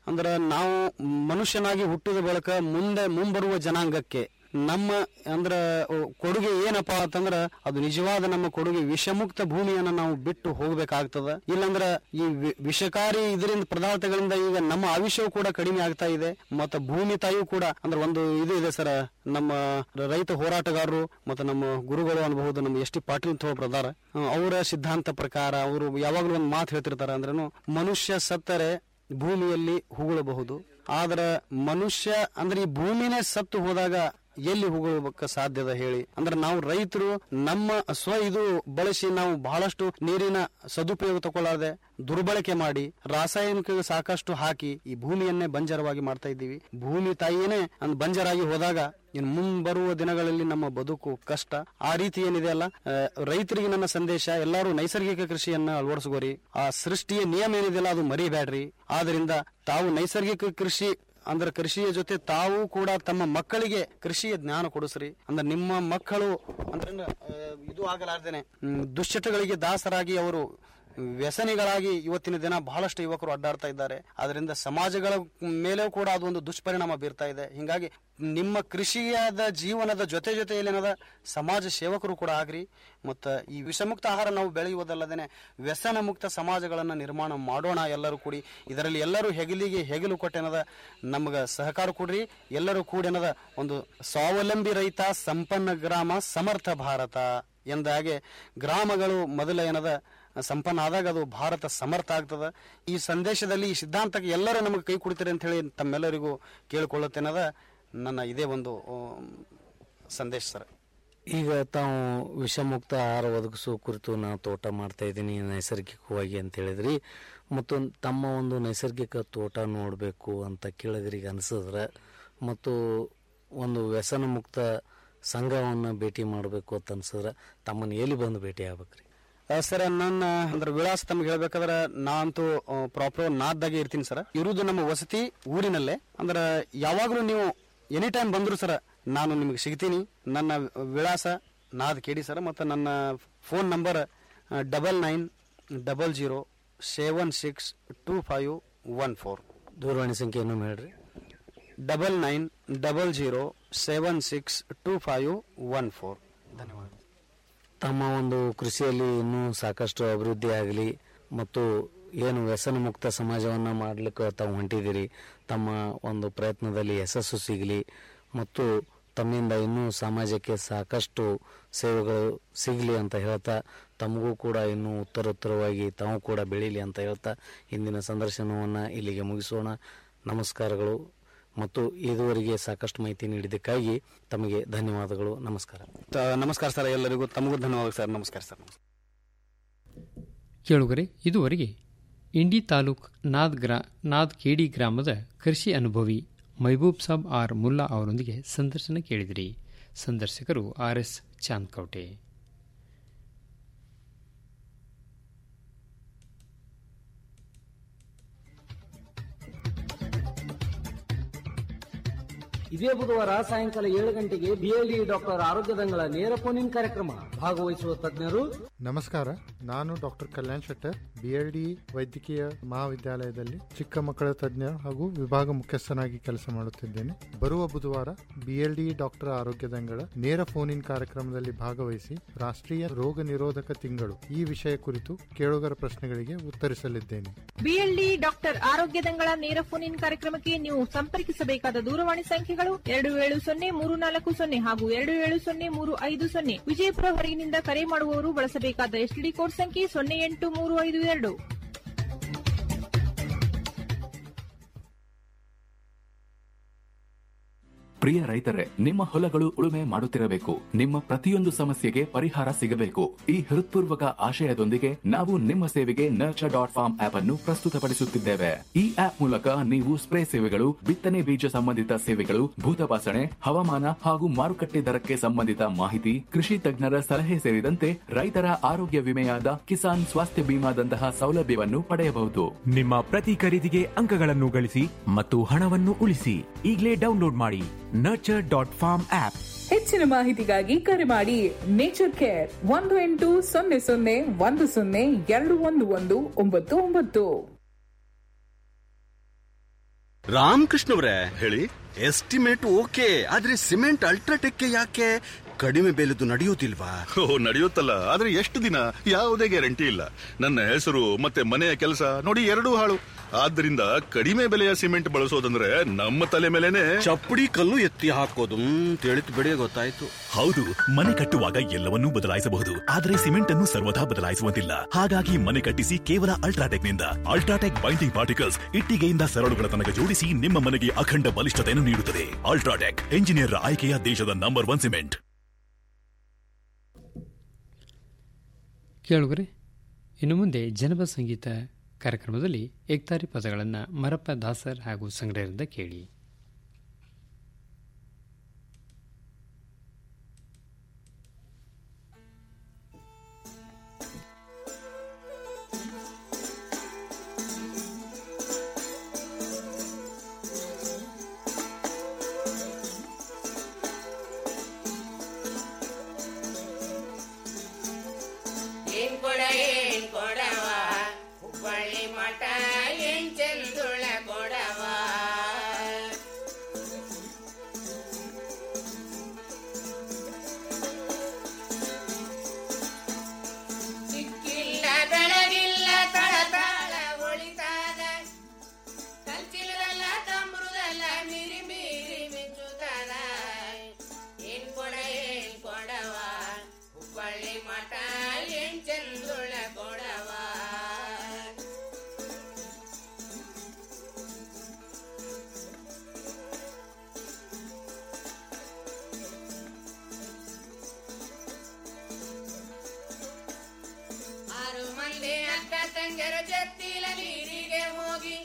ಅಂದ್ರೆ ನಾವು ಮನುಷ್ಯನಾಗಿ ಹುಟ್ಟಿದ ಬಳಿಕ ಮುಂದೆ ಮುಂಬರುವ ಜನಾಂಗಕ್ಕೆ ನಮ್ಮ ಅಂದ್ರ ಅ, ಕೊಡುಗೆ ಏನಪ್ಪಾ ಅಂತಂದ್ರ ಅದು ನಿಜವಾದ ನಮ್ಮ ಕೊಡುಗೆ ವಿಷಮುಕ್ತ ಭೂಮಿಯನ್ನ ನಾವು ಬಿಟ್ಟು ಹೋಗ್ಬೇಕಾಗ್ತದ ಇಲ್ಲಂದ್ರ ಈ ವಿ- ವಿಷಕಾರಿ ಇದರಿಂದ ಪದಾರ್ಥಗಳಿಂದ ಈಗ ನಮ್ಮ ಆಯುಷ್ಯವು ಕೂಡ ಕಡಿಮೆ ಆಗ್ತಾ ಇದೆ ಮತ್ತೆ ಭೂಮಿ ತಾಯಿಯೂ ಕೂಡ ಅಂದ್ರೆ ಒಂದು ಇದು ಇದೆ ಸರ್ ನಮ್ಮ ರೈತ ಹೋರಾಟಗಾರರು ಮತ್ತೆ ನಮ್ಮ ಗುರುಗಳು ಅನ್ಬಹುದು ನಮ್ಮ ಎಸ್ ಟಿ ಪಾಟೀಲ್ ಅಂತ ಒಬ್ರು ಅದಾರ ಆ, ಅವರ ಸಿದ್ಧಾಂತ ಪ್ರಕಾರ ಅವರು ಯಾವಾಗಲೂ ಒಂದು ಮಾತು ಹೇಳ್ತಿರ್ತಾರ ಅಂದ್ರೇನು ಮನುಷ್ಯ ಸತ್ತರೆ ಭೂಮಿಯಲ್ಲಿ ಹೂಗಳಬಹುದು ಆದ್ರೆ ಮನುಷ್ಯ ಅಂದ್ರೆ ಈ ಭೂಮಿನೇ ಸತ್ತು ಹೋದಾಗ ಎಲ್ಲಿ ಹೋಗಬೇಕು ಸಾಧ್ಯದ ಹೇಳಿ ಅಂದ್ರೆ ನಾವು ರೈತರು ನಮ್ಮ ಸ್ವ ಇದು ಬಳಸಿ ನಾವು ಬಹಳಷ್ಟು ನೀರಿನ ಸದುಪಯೋಗ ತಗೊಳ್ಳಾದೆ ದುರ್ಬಳಕೆ ಮಾಡಿ ರಾಸಾಯನಿಕ ಸಾಕಷ್ಟು ಹಾಕಿ ಈ ಭೂಮಿಯನ್ನೇ ಬಂಜರವಾಗಿ ಮಾಡ್ತಾ ಇದ್ದೀವಿ ಭೂಮಿ ತಾಯಿಯೇನೆ ಅಂದ್ ಬಂಜರಾಗಿ ಹೋದಾಗ ಇನ್ನು ಮುಂಬರುವ ದಿನಗಳಲ್ಲಿ ನಮ್ಮ ಬದುಕು ಕಷ್ಟ ಆ ರೀತಿ ಏನಿದೆ ಅಲ್ಲ ಆ, ರೈತರಿಗೆ ನನ್ನ ಸಂದೇಶ ಎಲ್ಲರೂ ನೈಸರ್ಗಿಕ ಕೃಷಿಯನ್ನ ಅಳವಡಿಸ್ಕೋರಿ ಆ ಸೃಷ್ಟಿಯ ನಿಯಮ ಏನಿದೆಯಲ್ಲ ಅದು ಮರಿಬೇಡ್ರಿ ಆದ್ರಿಂದ ತಾವು ನೈಸರ್ಗಿಕ ಕೃಷಿ ಅಂದ್ರೆ ಕೃಷಿಯ ಜೊತೆ ತಾವು ಕೂಡ ತಮ್ಮ ಮಕ್ಕಳಿಗೆ ಕೃಷಿಯ ಜ್ಞಾನ ಕೊಡಿಸ್ರಿ ಅಂದ್ರೆ ನಿಮ್ಮ ಮಕ್ಕಳು ಅಂದ್ರೆ ಆ, ಇದು ಆಗಲಾರ್ದೇನೆ ಹ್ಮ್, ದುಶ್ಚಟಗಳಿಗೆ ದಾಸರಾಗಿ ಅವರು ವ್ಯಸನಿಗಳಾಗಿ ಇವತ್ತಿನ ದಿನ ಬಹಳಷ್ಟು ಯುವಕರು ಅಡ್ಡಾಡ್ತಾ ಇದ್ದಾರೆ ಅದರಿಂದ ಸಮಾಜಗಳ ಮೇಲೆ ಕೂಡ ಅದೊಂದು ದುಷ್ಪರಿಣಾಮ ಬೀರ್ತಾ ಇದೆ ಹಿಂಗಾಗಿ ನಿಮ್ಮ ಕೃಷಿಯಾದ ಜೀವನದ ಜೊತೆ ಜೊತೆಯಲ್ಲಿ ಏನದ ಸಮಾಜ ಸೇವಕರು ಕೂಡ ಆಗ್ರಿ ಮತ್ತು ಈ ವಿಷಮುಕ್ತ ಆಹಾರ ನಾವು ಬೆಳೆಯುವುದಲ್ಲದೇನೆ ವ್ಯಸನ ಮುಕ್ತ ಸಮಾಜಗಳನ್ನು ನಿರ್ಮಾಣ ಮಾಡೋಣ ಎಲ್ಲರೂ ಕೂಡಿ ಇದರಲ್ಲಿ ಎಲ್ಲರೂ ಹೆಗಲಿಗೆ ಹೆಗಲು ಕೊಟ್ಟೆನದ ನಮ್ಗೆ ಸಹಕಾರ ಕೊಡ್ರಿ ಎಲ್ಲರೂ ಕೂಡೇನದ ಒಂದು ಸ್ವಾವಲಂಬಿ ರೈತ ಸಂಪನ್ನ ಗ್ರಾಮ ಸಮರ್ಥ ಭಾರತ ಎಂದ ಹಾಗೆ ಗ್ರಾಮಗಳು ಮೊದಲ ಏನದ ಸಂಪನ್ನ ಆದಾಗ ಅದು ಭಾರತ ಸಮರ್ಥ ಆಗ್ತದ ಈ ಸಂದೇಶದಲ್ಲಿ ಈ ಸಿದ್ಧಾಂತಕ್ಕೆ ಎಲ್ಲರೂ ನಮಗೆ ಕೈ ಕೊಡ್ತೀರಿ ಅಂತ ಹೇಳಿ ತಮ್ಮೆಲ್ಲರಿಗೂ ಕೇಳಿಕೊಳ್ಳುತ್ತೇನದ ನನ್ನ ಇದೇ ಒಂದು ಆ, ಸಂದೇಶ ಸರ್ ಈಗ ತಾವು ವಿಷಮುಕ್ತ ಆಹಾರ ಒದಗಿಸುವ ಕುರಿತು ನಾವು ತೋಟ ಮಾಡ್ತಾ ಇದ್ದೀನಿ ನೈಸರ್ಗಿಕವಾಗಿ ಅಂತ ಹೇಳಿದ್ರಿ ಮತ್ತು ತಮ್ಮ ಒಂದು ನೈಸರ್ಗಿಕ ತೋಟ ನೋಡಬೇಕು ಅಂತ ಕೇಳಿದ್ರಿಗೆ ಅನಿಸಿದ್ರೆ ಮತ್ತು ಒಂದು ವ್ಯಸನ ಮುಕ್ತ ಸಂಘವನ್ನು ಭೇಟಿ ಮಾಡಬೇಕು ಅಂತ ಅನ್ಸಿದ್ರೆ ತಮ್ಮನ್ನು ಎಲ್ಲಿ ಬಂದು ಭೇಟಿ ಆಗ್ಬೇಕ್ರಿ ಆ, ಸರ್ ನನ್ನ ಅಂದ್ರೆ ವಿಳಾಸ ತಮ್ಗೆ ಹೇಳ್ಬೇಕಾದ್ರೆ ನಾ ಅಂತೂ ಪ್ರಾಪರ್ ನಾದ್ದಾಗೆ ಇರ್ತೀನಿ ಸರ್ ಇರುವುದು ನಮ್ಮ ವಸತಿ ಊರಿನಲ್ಲೇ ಅಂದ್ರೆ ಯಾವಾಗಲೂ ನೀವು ಎನಿ ಟೈಮ್ ಬಂದ್ರು ಸರ್ ನಾನು ನಿಮಗೆ ಸಿಗ್ತೀನಿ ನನ್ನ ವಿಳಾಸ ನಾದ್ ಕೇಳಿ ಸರ್ ಮತ್ತು ನನ್ನ phone number double nine double zero seven six two five one four ದೂರವಾಣಿ ಸಂಖ್ಯೆ ಇನ್ನೊಮ್ಮೆ ಹೇಳ್ರಿ double nine double zero seven six two five one four ಧನ್ಯವಾದ ತಮ್ಮ ಒಂದು ಕೃಷಿಯಲ್ಲಿ ಇನ್ನೂ ಸಾಕಷ್ಟು ಅಭಿವೃದ್ಧಿ ಆಗಲಿ ಮತ್ತು ಏನು ವ್ಯಸನ ಮುಕ್ತ ಸಮಾಜವನ್ನು ಮಾಡಲಿಕ್ಕೆ ತಾವು ಹೊಂಟಿದ್ದೀರಿ ತಮ್ಮ ಒಂದು ಪ್ರಯತ್ನದಲ್ಲಿ ಯಶಸ್ಸು ಸಿಗಲಿ ಮತ್ತು ತಮ್ಮಿಂದ ಇನ್ನೂ ಸಮಾಜಕ್ಕೆ ಸಾಕಷ್ಟು ಸೇವೆಗಳು ಸಿಗಲಿ ಅಂತ ಹೇಳ್ತಾ ತಮಗೂ ಕೂಡ ಇನ್ನೂ ಉತ್ತರೋತ್ತರವಾಗಿ ತಾವು ಕೂಡ ಬೆಳೀಲಿ ಅಂತ ಹೇಳ್ತಾ ಇಂದಿನ ಸಂದರ್ಶನವನ್ನು ಇಲ್ಲಿಗೆ ಮುಗಿಸೋಣ ನಮಸ್ಕಾರಗಳು ಮತ್ತು ಇದುವರೆಗೆ ಸಾಕಷ್ಟು ಮಾಹಿತಿ ನೀಡಿದ್ದಕ್ಕಾಗಿ ತಮಗೆ ಧನ್ಯವಾದಗಳು ನಮಸ್ಕಾರ ತ- ನಮಸ್ಕಾರ ಸರ್ ಎಲ್ಲರಿಗೂ ತಮಗೂ ಧನ್ಯವಾದ ಸರ್ ನಮಸ್ಕಾರ ಸರ್ ಕೇಳುಗರೆ ಇದುವರೆಗೆ ಇಂಡಿ ತಾಲೂಕ್ ನಾದ್ ಗ್ರಾ ನಾದ್ ಕೇಡಿ ಗ್ರಾಮದ ಕೃಷಿ ಅನುಭವಿ ಮೈಬೂಬ್ ಸಾಬ್ ಆರ್ ಮುಲ್ಲಾ ಅವರೊಂದಿಗೆ ಸಂದರ್ಶನ ಕೇಳಿದಿರಿ ಸಂದರ್ಶಕರು ಆರ್ ಎಸ್ ಚಾಂದ್ಕೌಟೆ ಇದೇ ಬುಧವಾರ ಸಾಯಂಕಾಲ ಏಳು ಗಂಟೆಗೆ ಬಿಎಲ್ಡಿ ಡಾಕ್ಟರ್ ಆರೋಗ್ಯ ದಂಗಳ ನೇರ ಫೋನ್ ಇನ್ ಕಾರ್ಯಕ್ರಮ ಭಾಗವಹಿಸುವ ತಜ್ಞರು ನಮಸ್ಕಾರ ನಾನು ಡಾಕ್ಟರ್ ಕಲ್ಯಾಣ್ ಶೆಟ್ಟರ್ ಬಿಎಲ್ಡಿ ವೈದ್ಯಕೀಯ ಮಹಾವಿದ್ಯಾಲಯದಲ್ಲಿ ಚಿಕ್ಕ ಮಕ್ಕಳ ತಜ್ಞ ಹಾಗೂ ವಿಭಾಗ ಮುಖ್ಯಸ್ಥನಾಗಿ ಕೆಲಸ ಮಾಡುತ್ತಿದ್ದೇನೆ ಬರುವ ಬುಧವಾರ ಬಿಎಲ್ಡಿ ಡಾಕ್ಟರ್ ಆರೋಗ್ಯ ದಂಗಳ ನೇರ ಫೋನ್ ಇನ್ ಕಾರ್ಯಕ್ರಮದಲ್ಲಿ ಭಾಗವಹಿಸಿ ರಾಷ್ಟ್ರೀಯ ರೋಗ ನಿರೋಧಕ ತಿಂಗಳು ಈ ವಿಷಯ ಕುರಿತು ಕೇಳುಗರ ಪ್ರಶ್ನೆಗಳಿಗೆ ಉತ್ತರಿಸಲಿದ್ದೇನೆ ಬಿಎಲ್ಡಿ ಡಾಕ್ಟರ್ ಆರೋಗ್ಯ ದಂಗಳ ನೇರ ಫೋನ್ ಇನ್ ಕಾರ್ಯಕ್ರಮಕ್ಕೆ ನೀವು ಸಂಪರ್ಕಿಸಬೇಕಾದ ದೂರವಾಣಿ ಸಂಖ್ಯೆಗಳು ಎರಡು ಏಳು ಸೊನ್ನೆ ಮೂರು ನಾಲ್ಕು ಸೊನ್ನೆ ಹಾಗೂ ಎರಡು ಏಳು ಸೊನ್ನೆ ಮೂರು ಐದು ಸೊನ್ನೆ ವಿಜಯಪುರ ಹೊರಗಿನಿಂದ ಕರೆ ಮಾಡುವವರು ಬಳಸಬೇಕಾದ ಎಸ್ಟಿಡಿ ಕೋಡ್ ಸಂಖ್ಯೆ ಸೊನ್ನೆ ಎಂಟು ಮೂರು ಐದು ಎರಡು ಪ್ರಿಯ ರೈತರೇ ನಿಮ್ಮ ಹೊಲಗಳು ಉಳುಮೆ ಮಾಡುತ್ತಿರಬೇಕು ನಿಮ್ಮ ಪ್ರತಿಯೊಂದು ಸಮಸ್ಯೆಗೆ ಪರಿಹಾರ ಸಿಗಬೇಕು ಈ ಹೃತ್ಪೂರ್ವಕ ಆಶಯದೊಂದಿಗೆ ನಾವು ನಿಮ್ಮ ಸೇವೆಗೆ ನರ್ಚರ್ ಡಾಟ್ ಫಾರ್ಮ್ ಆಪ್ ಅನ್ನು ಪ್ರಸ್ತುತಪಡಿಸುತ್ತಿದ್ದೇವೆ ಈ ಆಪ್ ಮೂಲಕ ನೀವು ಸ್ಪ್ರೇ ಸೇವೆಗಳು ಬಿತ್ತನೆ ಬೀಜ ಸಂಬಂಧಿತ ಸೇವೆಗಳು ಭೂತಪಾಸಣೆ ಹವಾಮಾನ ಹಾಗೂ ಮಾರುಕಟ್ಟೆ ದರಕ್ಕೆ ಸಂಬಂಧಿತ ಮಾಹಿತಿ ಕೃಷಿ ತಜ್ಞರ ಸಲಹೆ ಸೇರಿದಂತೆ ರೈತರ ಆರೋಗ್ಯ ವಿಮೆಯಾದ ಕಿಸಾನ್ ಸ್ವಾಸ್ಥ್ಯ ಬಿಮಾದಂತಹ ಸೌಲಭ್ಯವನ್ನು ಪಡೆಯಬಹುದು ನಿಮ್ಮ ಪ್ರತಿ ಖರೀದಿಗೆ ಅಂಕಗಳನ್ನು ಗಳಿಸಿ ಮತ್ತು ಹಣವನ್ನು ಉಳಿಸಿ ಈಗಲೇ ಡೌನ್ಲೋಡ್ ಮಾಡಿ ನರ್ಚರ್ ಡಾಟ್ ಫಾರ್ಮ್ ಆಪ್ ಹೆಚ್ಚಿನ ಮಾಹಿತಿಗಾಗಿ ಕರೆ ಮಾಡಿ ನೇಚರ್ ಕೇರ್ ಒಂದು ಎಂಟು ಸೊನ್ನೆ ಸೊನ್ನೆ ಒಂದು ಸೊನ್ನೆ ಎರಡು ಒಂದು ಒಂದು ಒಂಬತ್ತು ಒಂಬತ್ತು ರಾಮಕೃಷ್ಣವ್ರೆ ಹೇಳಿ ಎಸ್ಟಿಮೇಟ್ ಓಕೆ ಆದ್ರೆ ಸಿಮೆಂಟ್ ಅಲ್ಟ್ರಾಟೆಕ್ ಯಾಕೆ ಕಡಿಮೆ ಬೆಲೆದು ನಡೆಯೋದಿಲ್ವಾ ಓ ನಡೆಯುತ್ತಲ್ಲ ಆದ್ರೆ ಎಷ್ಟು ದಿನ ಯಾವುದೇ ಗ್ಯಾರಂಟಿ ಇಲ್ಲ ನನ್ನ ಹೆಸರು ಮತ್ತೆ ಮನೆಯ ಕೆಲಸ ನೋಡಿ ಎರಡೂ ಹಾಳು ಆದ್ರಿಂದ ಕಡಿಮೆ ಬೆಲೆಯ ಸಿಮೆಂಟ್ ಬಳಸೋದಂದ್ರೆ ನಮ್ಮ ತಲೆ ಮೇಲೆನೆ ಚಪ್ಪಡಿ ಕಲ್ಲು ಎತ್ತಿ ಹಾಕೋದು ತಿಳಿತು ಬಿಡಿ ಗೊತ್ತಾಯ್ತು ಹೌದು ಮನೆ ಕಟ್ಟುವಾಗ ಎಲ್ಲವನ್ನೂ ಬದಲಾಯಿಸಬಹುದು ಆದರೆ ಸಿಮೆಂಟ್ ಅನ್ನು ಸರ್ವದಾ ಬದಲಾಯಿಸುವಂತಿಲ್ಲ ಹಾಗಾಗಿ ಮನೆ ಕಟ್ಟಿಸಿ ಕೇವಲ ಅಲ್ಟ್ರಾಟೆಕ್ ನಿಂದ ಅಲ್ಟ್ರಾಟೆಕ್ ಬೈಂಡಿಂಗ್ ಪಾರ್ಟಿಕಲ್ಸ್ ಇಟ್ಟಿಗೆಯಿಂದ ಸರಳುಗಳ ತನಕ ಜೋಡಿಸಿ ನಿಮ್ಮ ಮನೆಗೆ ಅಖಂಡ ಬಲಿಷ್ಠತೆಯನ್ನು ನೀಡುತ್ತದೆ ಅಲ್ಟ್ರಾಟೆಕ್ ಎಂಜಿನಿಯರ್ ಆಯ್ಕೆಯ ದೇಶದ ನಂಬರ್ ಒನ್ ಸಿಮೆಂಟ್ ಕೇಳುಗರೆ ಇನ್ನು ಮುಂದೆ ಜನಪದ ಸಂಗೀತ ಕಾರ್ಯಕ್ರಮದಲ್ಲಿ ಏಕ್ತಾರಿ ಪದಗಳನ್ನು ಮರಪ್ಪ ದಾಸರ್ ಹಾಗೂ ಸಂಗ್ರಹದಿಂದ ಕೇಳಿ ಏನ್ ಕೊಡ ಏನ್ ಕೊಡವ ಹುಬ್ಬಳ್ಳಿ ಮಠ ಏನ್ ಚಂದುಳ ಕೊಡವ ಸಿಕ್ಕಿಲ್ಲ ಬೆಳಗಿಲ್ಲ ತಳತಾಳ ಒಳಿತಾದ ಕಲ್ಚಿಲದಲ್ಲ ತಂಬ್ರುದಲ್ಲ ಮೀರಿ ಮೀರಿ ಮಿಂಚುತ್ತಾನ ಏನ್ ಕೊಡ ಏನ್ ಕೊಡವ ಹುಬ್ಬಳ್ಳಿ ಮಠ ಏನ್ ಚಂದುಳ ಕೊಡವ ಆರು ಮಂದಿ ಅಕ್ಕ ತಂಗರ ಜತ್ತಿಲ ನೀರಿಗೆ ಹೋಗಿ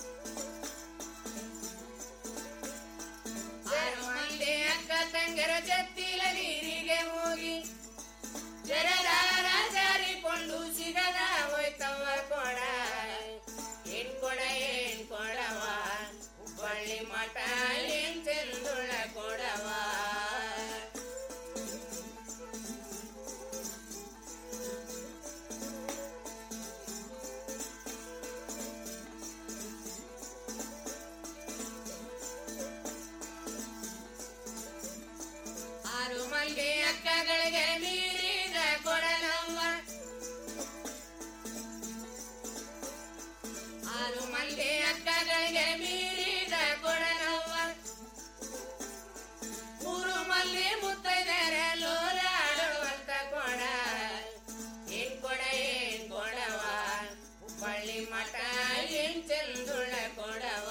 ಆರು ಮಂದಿ ಅಕ್ಕ ತಂಗರ ಜತ್ತಿಲ ನೀರಿಗೆ ಹೋಗಿ ಜರದಾರ ಜಾರಿಕೊಂಡು ಸಿಗದ ಹೋಯ್ತವ ಕೊಡ ಏನ್ ಕೊಡ ಏನ್ ಕೊಡವ ಹುಬ್ಬಳ್ಳಿ ಮಠ ಏನ್ ಚಂದುಳ ಕೊಡವ ಆರು ಮಂದಿ ಅಕ್ಕಗಳಿಗೆ ಮೀರಿದ ಕೊಡಲವ್ವ ಆರು ಮಂದಿ ಅಕ್ಕಗಳಿಗೆ ಮೀರಿದ ಕೊಡಲವ್ವ ಮೂರು ಮಲ್ಲಿ ಮುತ್ತೈದರೆ ಲೋಲಾಡುವಂತ ಕೊಡ ಏನ್ ಕೊಡ ಏನ್ ಕೊಡವ ಹುಬ್ಬಳ್ಳಿ ಮಠ ಏನ್ ಚಂದುಳ ಕೊಡವ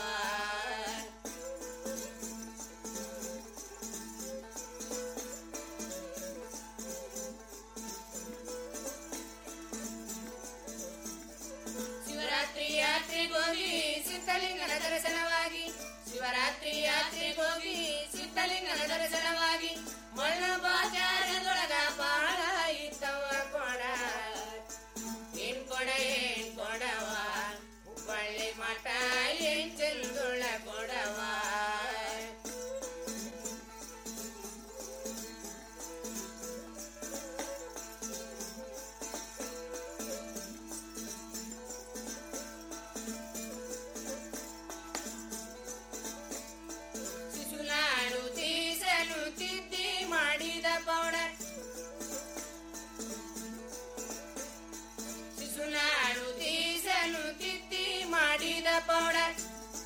ಶಿವರಾತ್ರಿ ಯಾತ್ರೆಗೋಗಿ ಸಿದ್ಧಲಿಂಗನ ದರ್ಶನವಾಗಿ ಶಿವರಾತ್ರಿ ಯಾತ್ರೆಗೋಗಿ ಸಿದ್ಧಲಿಂಗನ ದರ್ಶನವಾಗಿ ಮಳ್ಳ ಬಾಜಾರದೊಳಗ ಬಾಳ ಇದ್ದವ ಕೊಡ ಏನ್ ಕೊಡ ಏನ್ ಕೊಡವ ಹುಬ್ಬಳ್ಳಿ ಮಠ ಏನ್ ಚಂದುಳ ಕೊಡವ ಶಿಶುನಾಡು ತೀಸಲು ತಿದ್ದಿ ಮಾಡಿದ ಪೌಡರ್ ಶಿಶುನಾಡು ತೀಸಲು ತಿದ್ದಿ ಮಾಡಿದ ಪೌಡರ್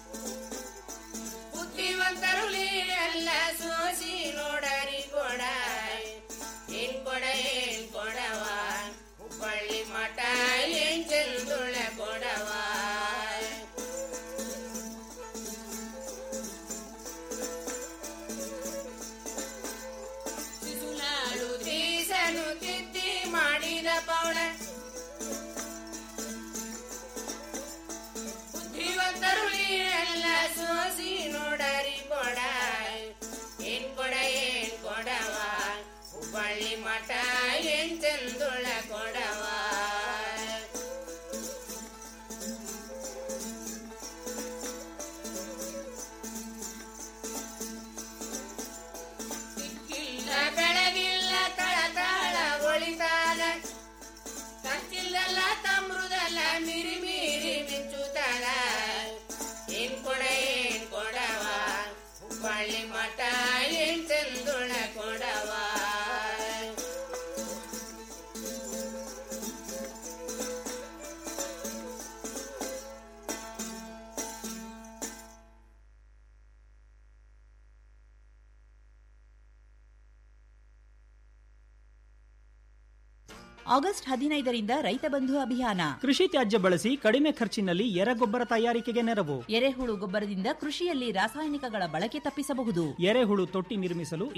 ಬುದ್ಧಿವಂತರು ಎಲ್ಲ ಸೋಸಿ ನೋಡರಿ ಕೊಡ ಏನ್ ಕೊಡ ಏನ್ ಕೊಡವ ಹುಬ್ಬಳ್ಳಿ ಮಠ ಏನ್ ಚಂದುಳ ಕೊಡವ ಶಿಶುನಾಳು ತೀಸಲು ತಿದ್ದಿ ಮಾಡಿದ ಪೌಡರ್ ಬುದ್ಧಿವಂತರು ಎಲ್ಲ ಸೋಸಿ ನೋಡರಿ ಕೊಡ ಏನ್ ಕೊಡ ಏನ್ ಕೊಡವ ಹುಬ್ಬಳ್ಳಿ ಮಠ ಏನ್ ಚಂದುಳ ಕೊಡವ ಸಿಕ್ಕಿಲ್ಲ ಬೆಳಗಿಲ್ಲ ತಳತಾಳ ಒಳಿತಾದ ಕಂಚಿಲ್ಲಲ್ಲ ತಮ್ರುದಲ್ಲ ಮಿರಿ ಮೀರಿ ಮಿಂಚುತ್ತಾರ ಏನ್ ಕೊಡ ಏನ್ ಆಗಸ್ಟ್ ಹದಿನೈದರಿಂದ ರೈತ ಬಂಧು ಅಭಿಯಾನ ಕೃಷಿ ತ್ಯಾಜ್ಯ ಬಳಸಿ ಕಡಿಮೆ ಖರ್ಚಿನಲ್ಲಿ ಎರೆಗೊಬ್ಬರ ತಯಾರಿಕೆಗೆ ನೆರವು ಎರೆಹುಳು ಗೊಬ್ಬರದಿಂದ ಕೃಷಿಯಲ್ಲಿ ರಾಸಾಯನಿಕಗಳ ಬಳಕೆ ತಪ್ಪಿಸಬಹುದು ಎರೆಹುಳು ತೊಟ್ಟಿ ನಿರ್ಮಿಸಲು